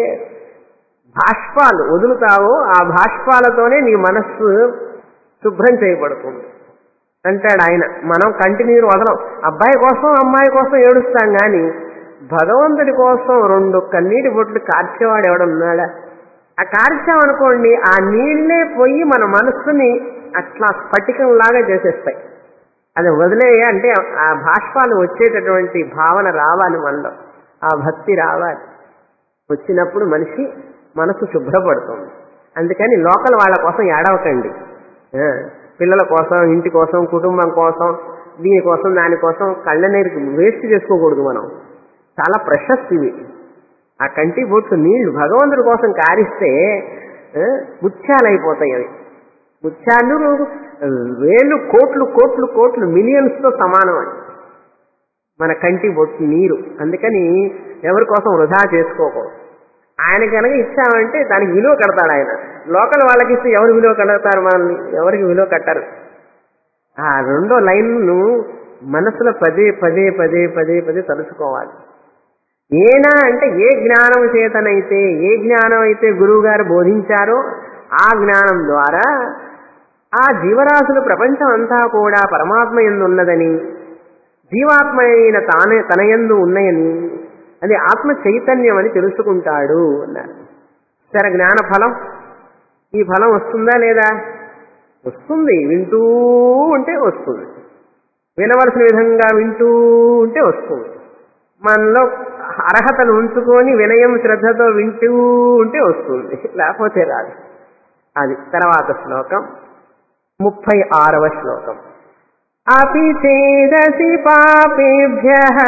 భాష్పాలు వదులుతావో ఆ భాష్పాలతోనే నీ మనస్సు శుభ్రం చేయబడుతుంది అంటాడు ఆయన మనం కంటి నీరు వదలం అబ్బాయి కోసం అమ్మాయి కోసం ఏడుస్తాం గాని భగవంతుడి కోసం రెండు కన్నీటి బొట్లు కార్చేవాడు ఎవడున్నాడా ఆ కార్చామనుకోండి ఆ నీళ్లే పోయి మన మనస్సుని అట్లా స్ఫటికంలాగా చేసేస్తాయి అది వదిలేయ అంటే ఆ భాష్పాలు వచ్చేటటువంటి భావన రావాలి మనలో ఆ భక్తి రావాలి వచ్చినప్పుడు మనిషి మనసు శుభ్రపడుతుంది అందుకని లోకల్ వాళ్ళ కోసం ఏడవకండి ఆ, పిల్లల కోసం ఇంటి కోసం కుటుంబం కోసం దీనికోసం దానికోసం కళ్ళ నీరు వేస్ట్ చేసుకోకూడదు మనం చాలా ప్రశస్తి ఇవి ఆ కంటి బొట్టు నీళ్లు భగవంతుడి కోసం కారిస్తే ఆ, ముత్యాలైపోతాయి అవి ముత్యాలు ఆ, వేలు కోట్లు కోట్లు కోట్లు మిలియన్స్ తో సమానం అని మన కంటి బొట్టు నీరు అందుకని ఎవరి కోసం వృధా చేసుకోకూడదు ఆయన కనుక ఇచ్చామంటే దానికి విలువ కడతాడు ఆయన లోకల్ వాళ్ళకి ఇస్తే ఎవరు విలువ కడతారు మనల్ని ఎవరికి విలువ కట్టరు ఆ రెండో లైన్ను మనసులో పదే పదే పదే పదే పదే తలుచుకోవాలి ఏనా అంటే ఏ జ్ఞానం చేతనైతే ఏ జ్ఞానం అయితే గురువు గారు బోధించారో ఆ జ్ఞానం ద్వారా ఆ జీవరాశులు ప్రపంచం అంతా కూడా పరమాత్మ ఎందు ఉన్నదని జీవాత్మ అయిన తానే తన యందు ఉన్నాయని అది ఆత్మ చైతన్యం అని తెలుసుకుంటాడు అన్నారు సరే జ్ఞాన ఫలం ఈ ఫలం వస్తుందా లేదా వస్తుంది వింటూ ఉంటే వస్తుంది వినవలసిన విధంగా వింటూ ఉంటే వస్తుంది మనలో అర్హతలు ఉంచుకొని వినయం శ్రద్ధతో వింటూ ఉంటే వస్తుంది లేకపోతే రాదు అది తర్వాత శ్లోకం ముప్పై ఆరవ శ్లోకం అపి చేదసి పాపేభ్య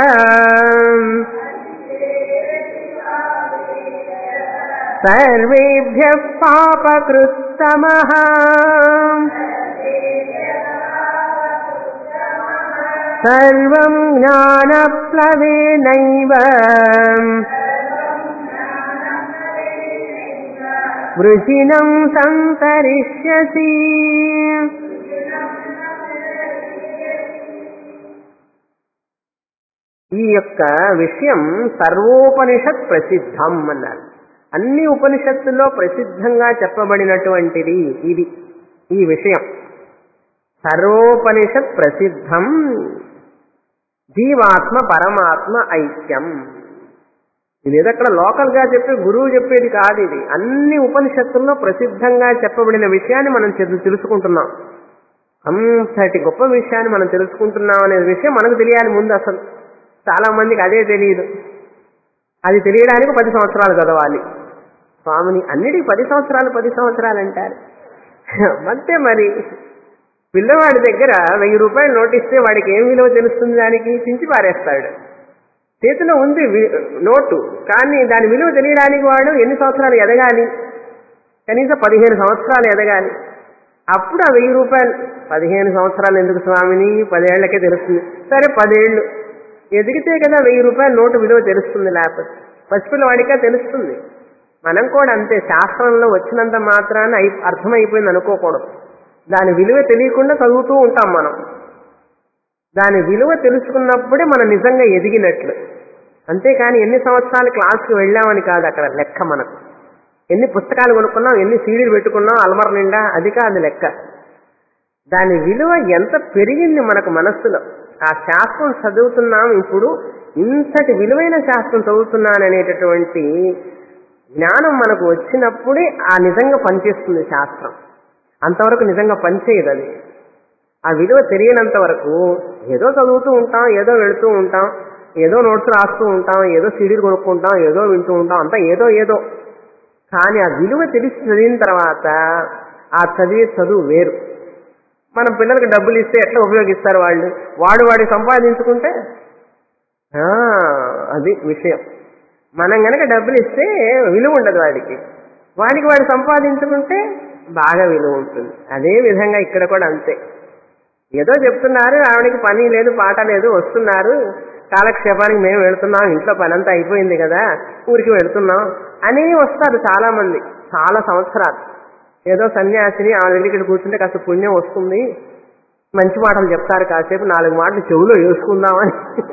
సర్వేభ్య పాపకృత్తమ సర్వం జ్ఞానప్లవేనైవ వృషిణం సంతరిష్యసి ఈ యొక్క విషయం సర్వోపనిషత్ ప్రసిద్ధం అన్నారు అన్ని ఉపనిషత్తుల్లో ప్రసిద్ధంగా చెప్పబడినటువంటిది ఇది ఈ విషయం సర్వోపనిషత్ ప్రసిద్ధం జీవాత్మ పరమాత్మ ఐక్యం ఇది అక్కడ లోకల్ గా చెప్పే గురువు చెప్పేది కాదు ఇది అన్ని ఉపనిషత్తుల్లో ప్రసిద్ధంగా చెప్పబడిన విషయాన్ని మనం తెలు- తెలుసుకుంటున్నాం అంతటి గొప్ప విషయాన్ని మనం తెలుసుకుంటున్నాం అనే విషయం మనకు తెలియాలి ముందు అసలు చాలా మందికి అదే తెలియదు అది తెలియడానికి పది సంవత్సరాలు చదవాలి స్వామిని అన్నిటికీ పది సంవత్సరాలు పది సంవత్సరాలు అంటారు అంతే మరి పిల్లవాడి దగ్గర వెయ్యి రూపాయలు నోటిస్తే వాడికి ఏం విలువ తెలుస్తుంది దానికి చించి పారేస్తాడు చేతిలో ఉంది వి- నోటు కానీ దాని విలువ తెలియడానికి వాడు ఎన్ని సంవత్సరాలు ఎదగాలి కనీసం పదిహేను సంవత్సరాలు ఎదగాలి అప్పుడు ఆ వెయ్యి రూపాయలు పదిహేను సంవత్సరాలు ఎందుకు స్వామిని పదేళ్లకే తెలుస్తుంది సరే పదేళ్ళు ఎదిగితే కదా వెయ్యి రూపాయల నోటు విలువ తెలుస్తుంది లేకపోతే పసిపిల్లవాడిగా తెలుస్తుంది మనం కూడా అంతే శాస్త్రంలో వచ్చినంత మాత్రాన అయి అర్థమైపోయింది అనుకోకూడదు దాని విలువ తెలియకుండా చదువుతూ ఉంటాం మనం దాని విలువ తెలుసుకున్నప్పుడే మనం నిజంగా ఎదిగినట్లు అంతేకాని ఎన్ని సంవత్సరాలు క్లాస్కి వెళ్ళామని కాదు అక్కడ లెక్క మనకు ఎన్ని పుస్తకాలు కొనుక్కున్నాం ఎన్ని సీడీలు పెట్టుకున్నాం అల్మర నిండా అది కాదు లెక్క దాని విలువ ఎంత పెరిగింది మనకు మనస్సులో ఆ శాస్త్రం చదువుతున్నాం ఇప్పుడు ఇంతటి విలువైన శాస్త్రం చదువుతున్నాననేటటువంటి జ్ఞానం మనకు వచ్చినప్పుడే ఆ నిజంగా పనిచేస్తుంది శాస్త్రం అంతవరకు నిజంగా పనిచేయదు అది ఆ విలువ తెలియనంత వరకు ఏదో చదువుతూ ఉంటాం ఏదో వెళుతూ ఉంటాం ఏదో నోట్స్ రాస్తూ ఉంటాం ఏదో సీడీలు కొనుక్కుంటాం ఏదో వింటూ ఉంటాం అంతా ఏదో ఏదో కానీ ఆ విలువ తెలిసి చదివిన తర్వాత ఆ చదివే చదువు వేరు మనం పిల్లలకి డబ్బులు ఇస్తే ఎట్లా ఉపయోగిస్తారు వాళ్ళు వాడు వాడి సంపాదించుకుంటే ఆ, అది విషయం మనం గనక డబ్బులు ఇస్తే విలువ ఉండదు వాడికి వాడికి వాడు సంపాదించుకుంటే బాగా విలువ ఉంటుంది అదే విధంగా ఇక్కడ కూడా అంతే ఏదో చెప్తున్నారు ఆవిడకి పని లేదు పాట లేదు వస్తున్నారు కాలక్షేపానికి మేము వెళుతున్నాం ఇంట్లో పని అంతా అయిపోయింది కదా ఊరికి వెళుతున్నాం అని వస్తారు చాలా మంది చాలా సంవత్సరాలు ఏదో సన్యాసిని ఆమె దగ్గరికి ఇక్కడ కూర్చుంటే కాస్త పుణ్యం వస్తుంది మంచి మాటలు చెప్తారు కాసేపు నాలుగు మాటలు చెవులో వేసుకుందామని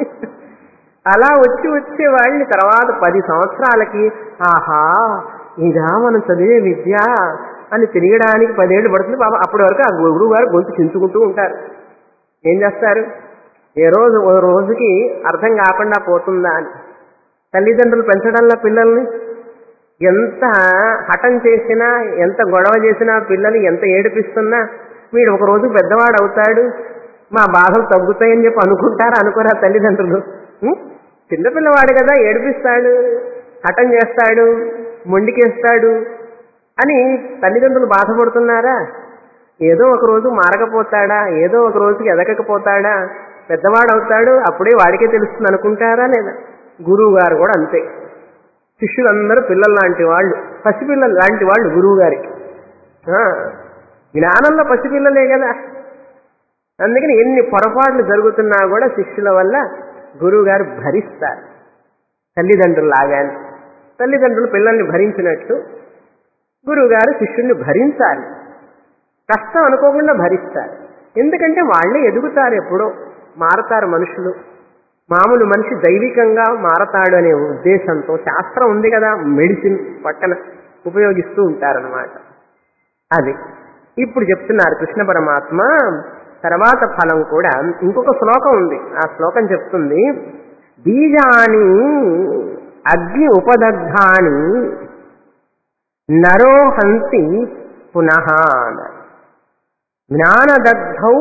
అలా వచ్చి వచ్చే వాళ్ళని తర్వాత పది సంవత్సరాలకి ఆహా ఇదా మనం చదివే విద్య అని తెలియడానికి పదేళ్ళు పడుతుంది పాపం అప్పటి వరకు ఆ గురువు గారు గొంతు చించుకుంటూ ఉంటారు ఏం చేస్తారు ఏ రోజు ఓ రోజుకి అర్థం కాకుండా పోతుందా అని తల్లిదండ్రులు పెంచడంలో పిల్లల్ని ఎంత హఠం చేసినా ఎంత గొడవ చేసినా పిల్లలు ఎంత ఏడిపిస్తున్నా వీడు ఒక రోజు పెద్దవాడు అవుతాడు మా బాధలు తగ్గుతాయని చెప్పి అనుకుంటారా అనుకోరా తల్లిదండ్రులు ఉం? చిన్నపిల్లవాడు కదా ఏడిపిస్తాడు హఠం చేస్తాడు మొండికేస్తాడు అని తల్లిదండ్రులు బాధపడుతున్నారా ఏదో ఒక రోజు మారకపోతాడా ఏదో ఒక రోజుకి ఎదగకపోతాడా పెద్దవాడు అవుతాడు అప్పుడే వాడికే తెలుస్తుంది అనుకుంటారా లేదా గురువు గారు కూడా అంతే శిష్యులందరూ పిల్లలు లాంటి వాళ్ళు పసిపిల్లలు లాంటి వాళ్ళు గురువు గారికి ఆ, జ్ఞానంలో పసిపిల్లలే కదా అందుకని ఎన్ని పొరపాట్లు జరుగుతున్నా కూడా శిష్యుల వల్ల గురువు గారు భరిస్తారు తల్లిదండ్రులు లాగానే తల్లిదండ్రులు పిల్లల్ని భరించినట్టు గురువు గారు శిష్యుల్ని భరించాలి కష్టం అనుకోకుండా భరిస్తారు ఎందుకంటే వాళ్ళే ఎదుగుతారు ఎప్పుడో మారతారు మనుషులు మామూలు మనిషి దైవికంగా మారతాడు అనే ఉద్దేశంతో శాస్త్రం ఉంది కదా మెడిసిన్ పక్కన ఉపయోగిస్తూ ఉంటారనమాట అది ఇప్పుడు చెప్తున్నారు కృష్ణ పరమాత్మ తర్వాత ఫలం కూడా ఇంకొక శ్లోకం ఉంది ఆ శ్లోకం చెప్తుంది బీజాని అగ్ని ఉపదగ్ధాని నరోహంతి పునః జ్ఞానదగ్ధౌ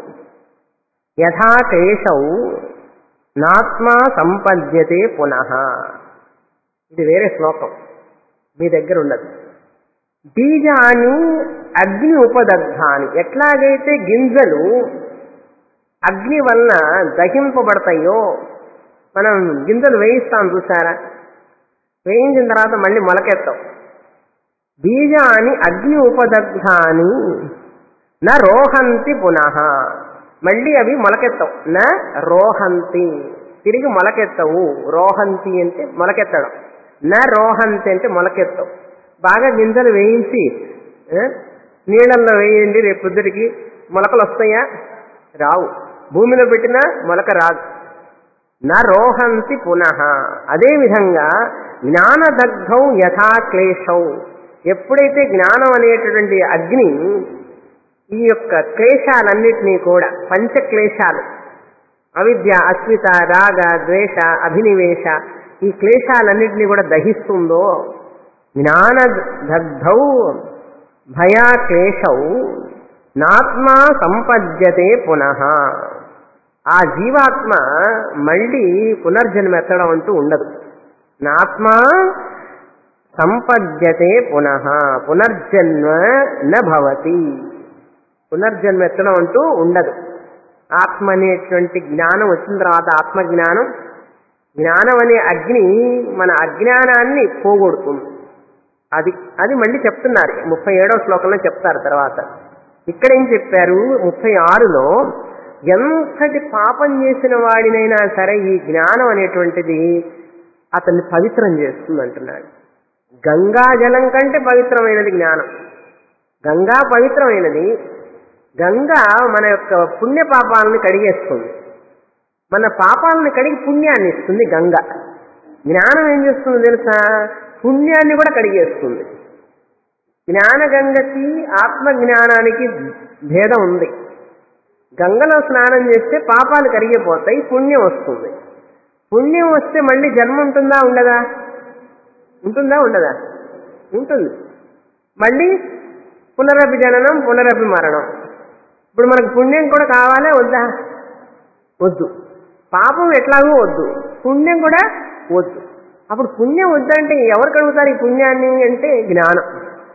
యథా కేశౌ నాత్మా సంపద్యతే పునః ఇది వేరే శ్లోకం మీ దగ్గర ఉండదు బీజాని అగ్ని ఉపదగ్ధాని ఎట్లాగైతే గింజలు అగ్ని వలన దహింపబడతాయో మనం గింజలు వేయిస్తాం చూసారా వేయించిన తర్వాత మళ్ళీ మొలకెత్తాం బీజాని అగ్ని ఉపదగ్ధాని న రోహంతి పునః మళ్ళీ అవి మొలకెత్తవు న రోహంతి తిరిగి మొలకెత్తవు రోహంతి అంటే మొలకెత్తడం న రోహంతి అంటే మొలకెత్తవు బాగా గింజలు వేయించి ఆ, నీళ్ళల్లో వేయండి రేపు పొద్దుటికి మొలకలు వస్తాయా రావు భూమిలో పెట్టినా మొలక రాదు నా రోహంతి పునః అదేవిధంగా జ్ఞానదగ్ధౌ యథా క్లేశౌ ఎప్పుడైతే జ్ఞానం అనేటటువంటి అగ్ని ఈ యొక్క క్లేశాలన్నిటినీ కూడా పంచక్లేశాలు అవిద్య అస్మిత రాగ ద్వేష అభినివేశ ఈ క్లేశాలన్నిటినీ కూడా దహిస్తుందో జ్ఞాన దగ్ధౌ భయా క్లేశౌ నాత్మా సంపద్యతే పునః ఆ జీవాత్మ మళ్ళీ పునర్జన్మ ఎత్తడం అంటూ ఉండదు నాత్మా సంపద్యతే పునః పునర్జన్మ నభవతి పునర్జన్మ ఎత్తడం అంటూ ఉండదు ఆత్మ అనేటువంటి జ్ఞానం వచ్చిన తర్వాత ఆత్మజ్ఞానం జ్ఞానం అనే అగ్ని మన అజ్ఞానాన్ని పోగొడుతుంది అది అది మళ్ళీ చెప్తున్నారు ముప్పై ఏడవ శ్లోకంలో చెప్తారు తర్వాత ఇక్కడ ఏం చెప్పారు ముప్పై ఆరులో ఎంతటి పాపం చేసిన వాడినైనా సరే ఈ జ్ఞానం అనేటువంటిది అతన్ని పవిత్రం చేస్తుంది అంటున్నాడు గంగా జలం కంటే పవిత్రమైనది జ్ఞానం గంగా పవిత్రమైనది గంగా మన యొక్క పుణ్య పాపాలను కడిగేస్తుంది మన పాపాలను కడిగి పుణ్యాన్ని ఇస్తుంది గంగ జ్ఞానం ఏం చేస్తుంది తెలుసా పుణ్యాన్ని కూడా కడిగేస్తుంది జ్ఞాన గంగకి ఆత్మ జ్ఞానానికి భేదం ఉంది గంగలో స్నానం చేస్తే పాపాలు కరిగిపోతాయి పుణ్యం వస్తుంది పుణ్యం వస్తే మళ్ళీ జన్మ ఉంటుందా ఉండదా ఉంటుందా ఉండదా ఉంటుంది మళ్ళీ పునరపి జననం పునరపి మరణం ఇప్పుడు మనకు పుణ్యం కూడా కావాలా వద్దా వద్దు పాపం ఎట్లాగూ వద్దు పుణ్యం కూడా వద్దు అప్పుడు పుణ్యం వద్దంటే ఎవరు కడుగుతారు ఈ పుణ్యాన్ని అంటే జ్ఞానం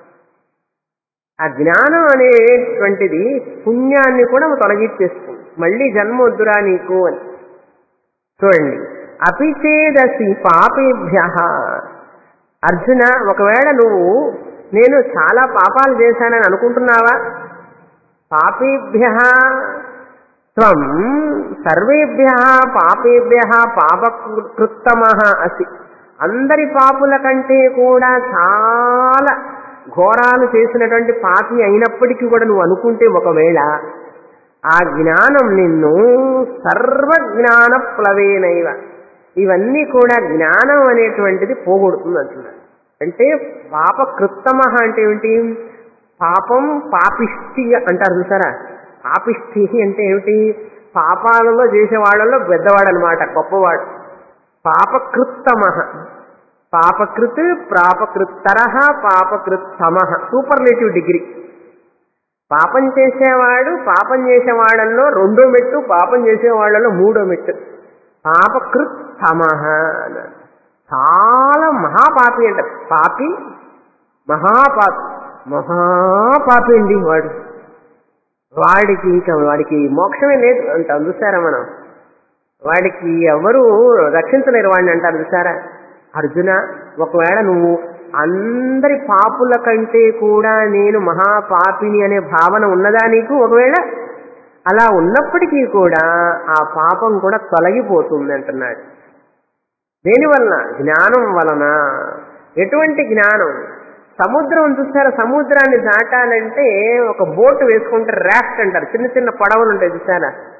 ఆ జ్ఞానం అనేటువంటిది పుణ్యాన్ని కూడా తొలగించేస్తుంది మళ్ళీ జన్మ వద్దురా నీకు అని చూడండి అపిచేదసి పాపేభ్య అర్జున ఒకవేళ నువ్వు నేను చాలా పాపాలు చేశానని అనుకుంటున్నావా పాపేభ్య త్వం సర్వేభ్య పాపేభ్య పాపకృత్తమ అసి అందరి పాపుల కంటే కూడా చాలా ఘోరాలు చేసినటువంటి పాపి అయినప్పటికీ కూడా నువ్వు అనుకుంటే ఒకవేళ ఆ జ్ఞానం నిన్ను సర్వజ్ఞాన ప్లవేనైవ ఇవన్నీ కూడా జ్ఞానం అనేటువంటిది పోగొడుతుంది అంటున్నాడు అంటే పాపకృత్తమ అంటే ఏమిటి పాపం పాపిష్టి అంటారు చూసారా పాపిష్టి అంటే ఏమిటి పాపాలలో చేసేవాళ్ళలో పెద్దవాడు అనమాట గొప్పవాడు పాపకృత్తమ పాపకృత్ ప్రాపకృత్తర పాపకృత్తమ సూపర్లేటివ్ డిగ్రీ పాపం చేసేవాడు పాపం చేసేవాళ్ళల్లో రెండో మెట్టు పాపం చేసేవాళ్ళలో మూడో మెట్టు పాపకృత్తమ అన్నాడు చాలా మహాపాపి అంట పాపి మహాపాపి మహాపాపి అండి వాడు వాడికి ఇంకా వాడికి మోక్షమే లేదు అంటాం చూసారా మనం వాడికి ఎవరు రక్షించలేరు వాడిని అంటారు చూసారా అర్జున ఒకవేళ నువ్వు అందరి పాపుల కంటే కూడా నేను మహాపాపిని అనే భావన ఉన్నదా నీకు ఒకవేళ అలా ఉన్నప్పటికీ కూడా ఆ పాపం కూడా తొలగిపోతుంది అంటున్నాడు దేనివలన జ్ఞానం వలన ఎటువంటి జ్ఞానం సముద్రం చూసారా సముద్రాన్ని దాటాలంటే ఒక బోటు వేసుకుంటే రాఫ్ట్ అంటారు చిన్న చిన్న పడవలు ఉంటాయి చూసారా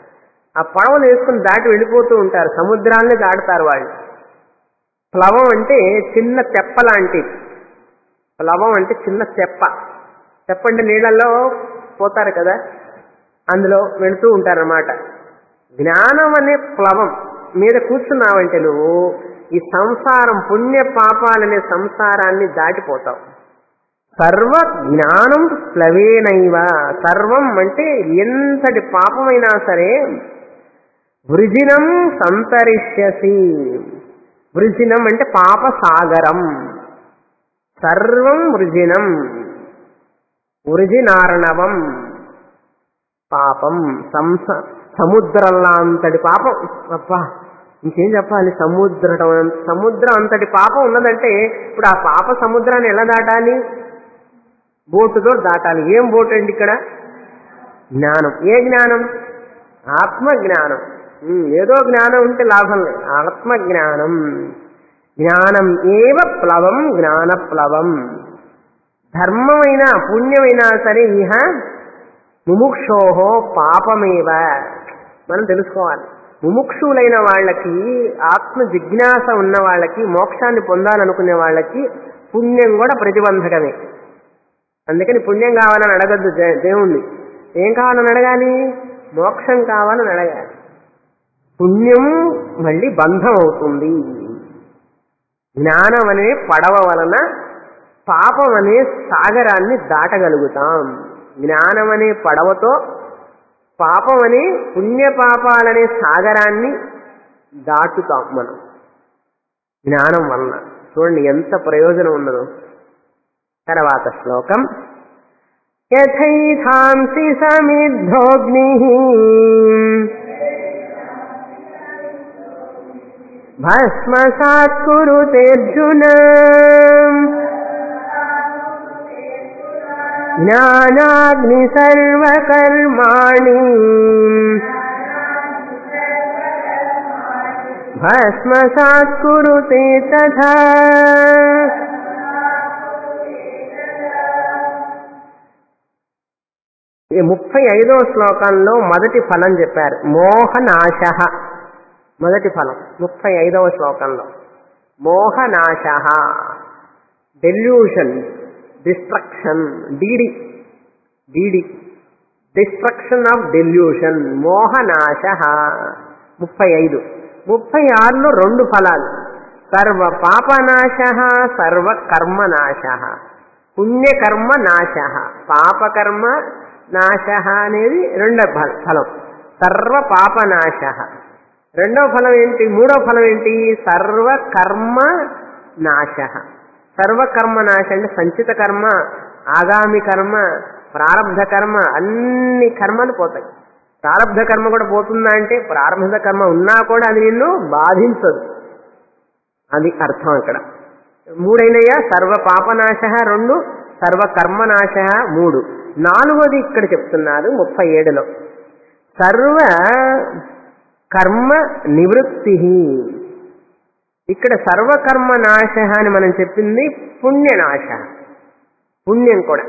ఆ పడవలు వేసుకుని దాటి వెళ్ళిపోతూ ఉంటారు సముద్రాన్ని దాటుతారు వాళ్ళు ప్లవం అంటే చిన్న తెప్ప లాంటిది ప్లవం అంటే చిన్న తెప్ప తెప్ప అంటే నీళ్ళల్లో పోతారు కదా అందులో వెళుతూ ఉంటారన్నమాట జ్ఞానం అనే ప్లవం మీద కూర్చున్నావంటే నువ్వు ఈ సంసారం పుణ్య పాపాలనే సంసారాన్ని దాటిపోతావు సర్వ జ్ఞానం ప్లవేనైవ సర్వం అంటే ఎంతటి పాపమైనా సరే వృజినం సంతరిష్యసి వృజినం అంటే పాప సాగరం సర్వం వృజినం వృజినారణవం పాపం సంస సముద్రంలా అంతటి పాపం అబ్బా ఇంకేం చెప్పాలి సముద్రం సముద్రం అంతటి పాపం ఉన్నదంటే ఇప్పుడు ఆ పాప సముద్రాన్ని ఎలా దాటాలి బోటుతో దాటాలి ఏం బోటు అండి ఇక్కడ జ్ఞానం ఏ జ్ఞానం ఆత్మ జ్ఞానం ఉమ్, ఏదో జ్ఞానం ఉంటే లాభం లేదు ఆత్మ జ్ఞానం జ్ఞానం ఏవ ప్లవం జ్ఞాన ప్లవం ధర్మమైనా పుణ్యమైనా సరే ఇహ ముముక్షోహో పాపమేవ మనం తెలుసుకోవాలి ముముక్షులైన వాళ్ళకి ఆత్మ జిజ్ఞాస ఉన్న వాళ్ళకి మోక్షాన్ని పొందాలనుకునే వాళ్ళకి పుణ్యం కూడా ప్రతిబంధకమే అందుకని పుణ్యం కావాలని అడగద్దు దే- దేవుణ్ణి ఏం కావాలని అడగాలి మోక్షం కావాలని అడగాలి పుణ్యం మళ్ళీ బంధం అవుతుంది జ్ఞానం అనే పడవ వలన పాపం అనే సాగరాన్ని దాటగలుగుతాం జ్ఞానం అనే పడవతో పాపం అనే పుణ్య పాపాలనే సాగరాన్ని దాటుతాం మనం జ్ఞానం వలన చూడండి ఎంత ప్రయోజనం ఉన్నదో తర్వాత శ్లోకం యథైథాంసి సమిద్ధోగ్ని భస్మసాత్ కురుతేర్జున జ్ఞానాగ్ని సర్వకర్మాణి భస్మసాత్ కురుతే తథా ఈ ముప్పై ఐదో శ్లోకంలో మొదటి ఫలం చెప్పారు మోహనాశ మొదటి ఫలం ముప్పై ఐదవ శ్లోకంలో మోహనాశ డెల్యూషన్ డిస్ట్రక్షన్ డీడి డీడి డిస్ట్రక్షన్ ఆఫ్ డెల్యూషన్ మోహనాశ ముప్పై ఐదు ముప్పై ఆరులో రెండు ఫలాలు సర్వ పాపనాశ సర్వ కర్మనాశ పుణ్యకర్మ నాశ పాపకర్మ నాశ అనేది రెండో ఫల- ఫలం సర్వ పాపనాశ రెండో ఫలం ఏంటి మూడో ఫలం ఏంటి సర్వ కర్మ నాశ సర్వకర్మ నాశ అంటే సంచిత కర్మ ఆగామి కర్మ ప్రారంధ కర్మ అన్ని కర్మలు పోతాయి ప్రారంధ కర్మ కూడా పోతుందా అంటే ప్రారంభ కర్మ ఉన్నా కూడా అది నిన్ను బాధించదు అది అర్థం ఇక్కడ మూడైనయ్యా సర్వ పాపనాశ రెండు సర్వ కర్మనాశ మూడు నాలుగోది ఇక్కడ చెప్తున్నారు ముప్పై ఏడులో సర్వ కర్మ నివృత్తి ఇక్కడ సర్వకర్మ నాశ అని మనం చెప్పింది పుణ్యనాశ పుణ్యం కూడా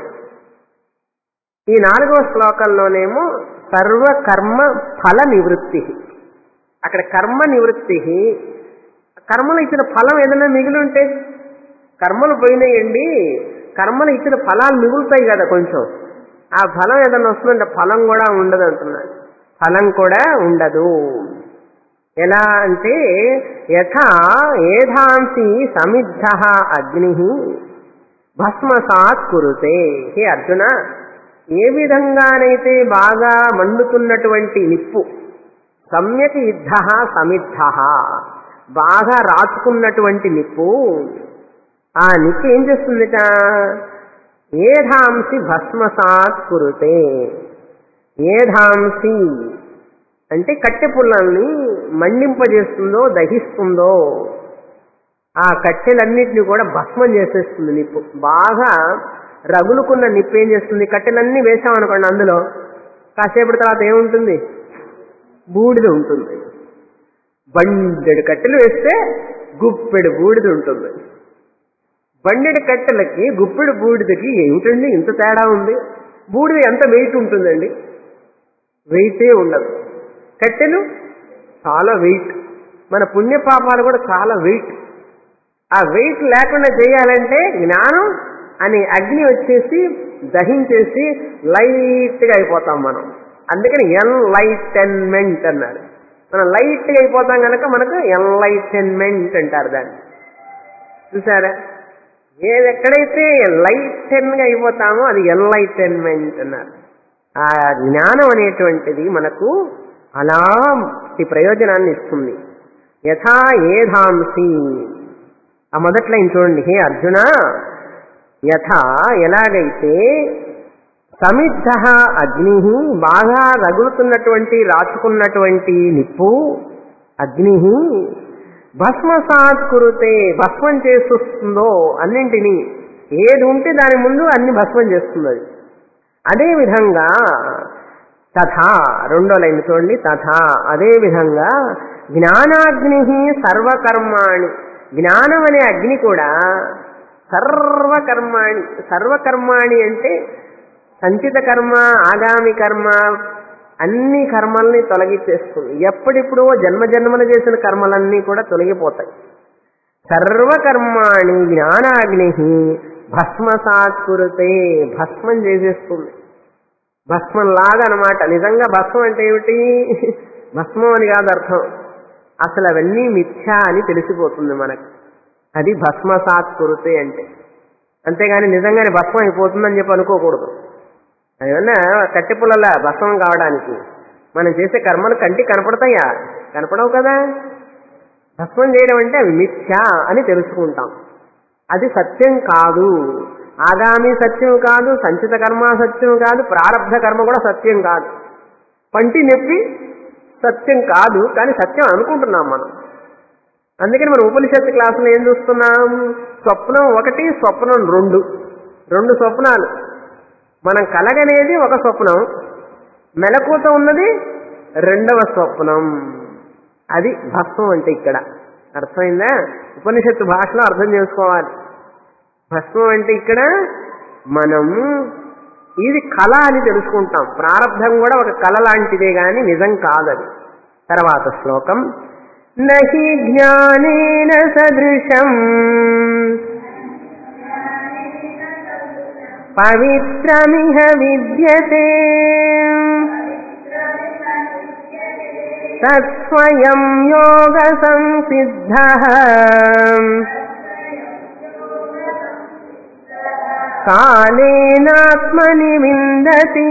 ఈ నాలుగవ శ్లోకంలోనేమో సర్వకర్మ ఫల నివృత్తి అక్కడ కర్మ నివృత్తి కర్మలు ఇచ్చిన ఫలం ఏదైనా మిగిలి ఉంటే కర్మలు పోయినాయండి కర్మలు ఇచ్చిన ఫలాలు మిగులుతాయి కదా కొంచెం ఆ ఫలం ఏదైనా వస్తుందంటే ఫలం కూడా ఉండదు అంటున్నాడు ఫలం కూడా ఉండదు ఎలా అంటే యథా ఏధాంసి సమిద్ధ అగ్ని భస్మసాత్ కురుతే హే అర్జున ఏ విధంగానైతే బాగా మండుతున్నటువంటి నిప్పు సమ్యక్ యుద్ధ సమిద్ధ బాగా రాచుకున్నటువంటి నిప్పు ఆ నిప్పు ఏం చేస్తుందిట ఏధాంసి భస్మసాత్ కురుతే ఏధాంసి అంటే కట్టె పుల్లల్ని మండింపజేస్తుందో దహిస్తుందో ఆ కట్టెలన్నిటిని కూడా భస్మం చేసేస్తుంది నిప్పు బాగా రగులుకున్న నిప్పు ఏం చేస్తుంది కట్టెలన్నీ వేసామనుకోండి అందులో కాసేపటి తర్వాత ఏముంటుంది బూడిద ఉంటుంది బండెడు కట్టెలు వేస్తే గుప్పెడు బూడిద ఉంటుంది బండెడు కట్టెలకి గుప్పెడు బూడిదకి ఏమిటండి ఇంత తేడా ఉంది బూడిద ఎంత వెయిట్ ఉంటుందండి వెయిటే ఉండదు కట్టెలు చాలా వెయిట్ మన పుణ్యపాపాలు కూడా చాలా వెయిట్ ఆ వెయిట్ లేకుండా చేయాలంటే జ్ఞానం అని అగ్ని వచ్చేసి దహించేసి లైట్గా అయిపోతాం మనం అందుకని ఎన్లైటన్మెంట్ అన్నారు మనం లైట్గా అయిపోతాం కనుక మనకు ఎన్లైటన్మెంట్ అంటారు దాన్ని చూసారా ఏది ఎక్కడైతే లైటన్గా అయిపోతామో అది ఎన్లైటన్మెంట్ అన్నారు ఆ జ్ఞానం అనేటువంటిది మనకు అలాంటి ప్రయోజనాన్ని ఇస్తుంది యథా ఏధాంసి ఆ మొదటి లైన్ చూడండి హే అర్జున యథా ఎలాగైతే సమిద్ధ అగ్ని బాగా రగులుతున్నటువంటి రాచుకున్నటువంటి నిప్పు అగ్ని భస్మసాత్ కురుతే భస్మం చేస్తుందో అన్నింటినీ ఏది ఉంటే దాని ముందు అన్ని భస్మం చేస్తుంది అది అదే విధంగా తథా రెండో లైన్ చూడండి తథా అదే విధంగా జ్ఞానాగ్ని సర్వకర్మాణి జ్ఞానం అనే అగ్ని కూడా సర్వకర్మాణి సర్వకర్మాణి అంటే సంచిత కర్మ ఆగామి కర్మ అన్ని కర్మల్ని తొలగించేస్తుంది ఎప్పుడిప్పుడో జన్మ జన్మలు చేసిన కర్మలన్నీ కూడా తొలగిపోతాయి సర్వకర్మాణి జ్ఞానాగ్ని భస్మసాత్ కురుతే భస్మం చేసేస్తుంది భస్మం లాగా అనమాట నిజంగా భస్మం అంటే ఏమిటి భస్మం అని కాదు అర్థం అసలు అవన్నీ మిథ్యా అని తెలిసిపోతుంది మనకు అది భస్మసాత్ కురుతే అంటే అంతేగాని నిజంగానే భస్మం అయిపోతుందని చెప్పి అనుకోకూడదు ఏమన్నా కట్టె పుల్లల భస్మం కావడానికి మనం చేసే కర్మలు కంటికి కనపడతాయా కనపడవు కదా భస్మం చేయడం అంటే అవి మిథ్యా అని తెలుసుకుంటాం అది సత్యం కాదు ఆగామి సత్యం కాదు సంచిత కర్మ సత్యం కాదు ప్రారంభ కర్మ కూడా సత్యం కాదు పంటి నొప్పి సత్యం కాదు కానీ సత్యం అనుకుంటున్నాం మనం అందుకని మనం ఉపనిషత్తు క్లాసులో ఏం చూస్తున్నాం స్వప్నం ఒకటి స్వప్నం రెండు రెండు స్వప్నాలు మనం కలగనేది ఒక స్వప్నం మెలకుత ఉన్నది రెండవ స్వప్నం అది భస్మం అంటే ఇక్కడ అర్థమైందా ఉపనిషత్తు భాషలో అర్థం చేసుకోవాలి భస్మం అంటే ఇక్కడ మనం ఇది కళ అని తెలుసుకుంటాం ప్రారంధం కూడా ఒక కళ లాంటిదే గాని నిజం కాదది తర్వాత శ్లోకం నహి జ్ఞానేన సదృశం పవిత్రమిహ విద్యతే తత్స్వయం యోగ సంసిద్ధ కాళేనాత్మని విందతి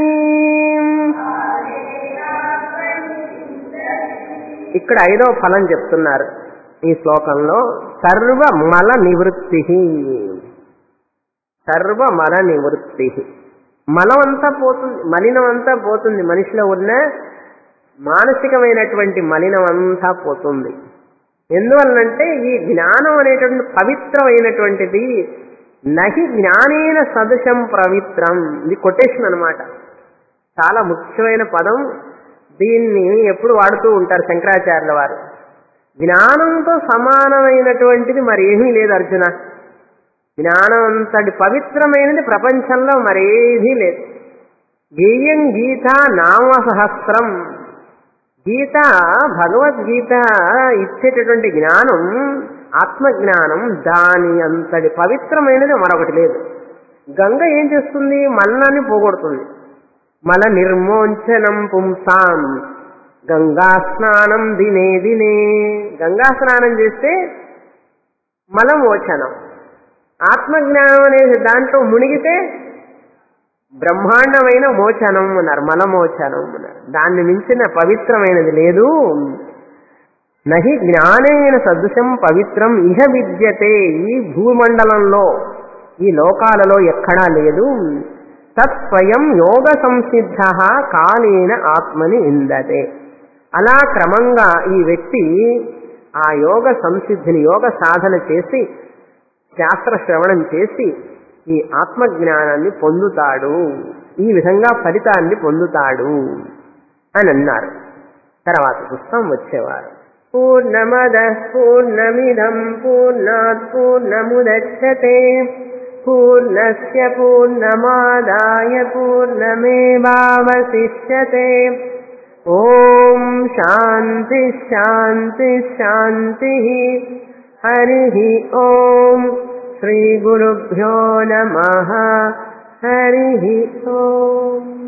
ఇక్కడ ఐదో ఫలం చెప్తున్నారు ఈ శ్లోకంలో సర్వ మల నివృత్తి సర్వ మల నివృత్తి మలం అంతా పోతుంది మలినం అంతా పోతుంది మనిషిలో ఉన్న మానసికమైనటువంటి మలినం అంతా పోతుంది ఎందువల్లంటే ఈ జ్ఞానం అనేటువంటి పవిత్రమైనటువంటిది నహి జ్ఞానేన సదృశం పవిత్రం ఇది కొటేషన్ అనమాట చాలా ముఖ్యమైన పదం దీన్ని ఎప్పుడు వాడుతూ ఉంటారు శంకరాచార్యుల వారు జ్ఞానంతో సమానమైనటువంటిది మరి ఏమీ లేదు అర్జున జ్ఞానం అంతటి పవిత్రమైనది ప్రపంచంలో మరేదీ లేదు గేయం గీత నామ సహస్రం గీత భగవద్గీత ఇచ్చేటటువంటి జ్ఞానం ఆత్మజ్ఞానం దాని అంతటి పవిత్రమైనది మరొకటి లేదు గంగ ఏం చేస్తుంది మలనాన్ని పోగొడుతుంది మల నిర్మోంచనం పుంసాం గంగా స్నానం దినే దినే గంగా స్నానం చేస్తే మలమోచనం ఆత్మజ్ఞానం అనే దాంట్లో మునిగితే బ్రహ్మాండమైన మోచనం అన్నారు మలమోచనం అన్నారు దాన్ని మించిన పవిత్రమైనది లేదు నహి జ్ఞానేన సదృశం పవిత్రం ఇహ విద్యతే ఈ భూమండలంలో ఈ లోకాలలో ఎక్కడా లేదు తత్స్వయం యోగ సంసిద్ధ కాలేన ఆత్మని ఇందతే అలా క్రమంగా ఈ వ్యక్తి ఆ యోగ సంసిద్ధిని యోగ సాధన చేసి శాస్త్ర శ్రవణం చేసి ఈ ఆత్మజ్ఞానాన్ని పొందుతాడు ఈ విధంగా ఫలితాన్ని పొందుతాడు అని అన్నారు తర్వాత పుస్తకం వచ్చేవారు పూర్ణమద పూర్ణమిదం పూర్ణాత్ పూర్ణముదచ్చతే పూర్ణస్య పూర్ణమాదాయ పూర్ణమేవావశిష్యతే ఓం శాంతి శాంతి శాంతి హరి ఓం శ్రీ గురుభ్యో నమ హరి ఓం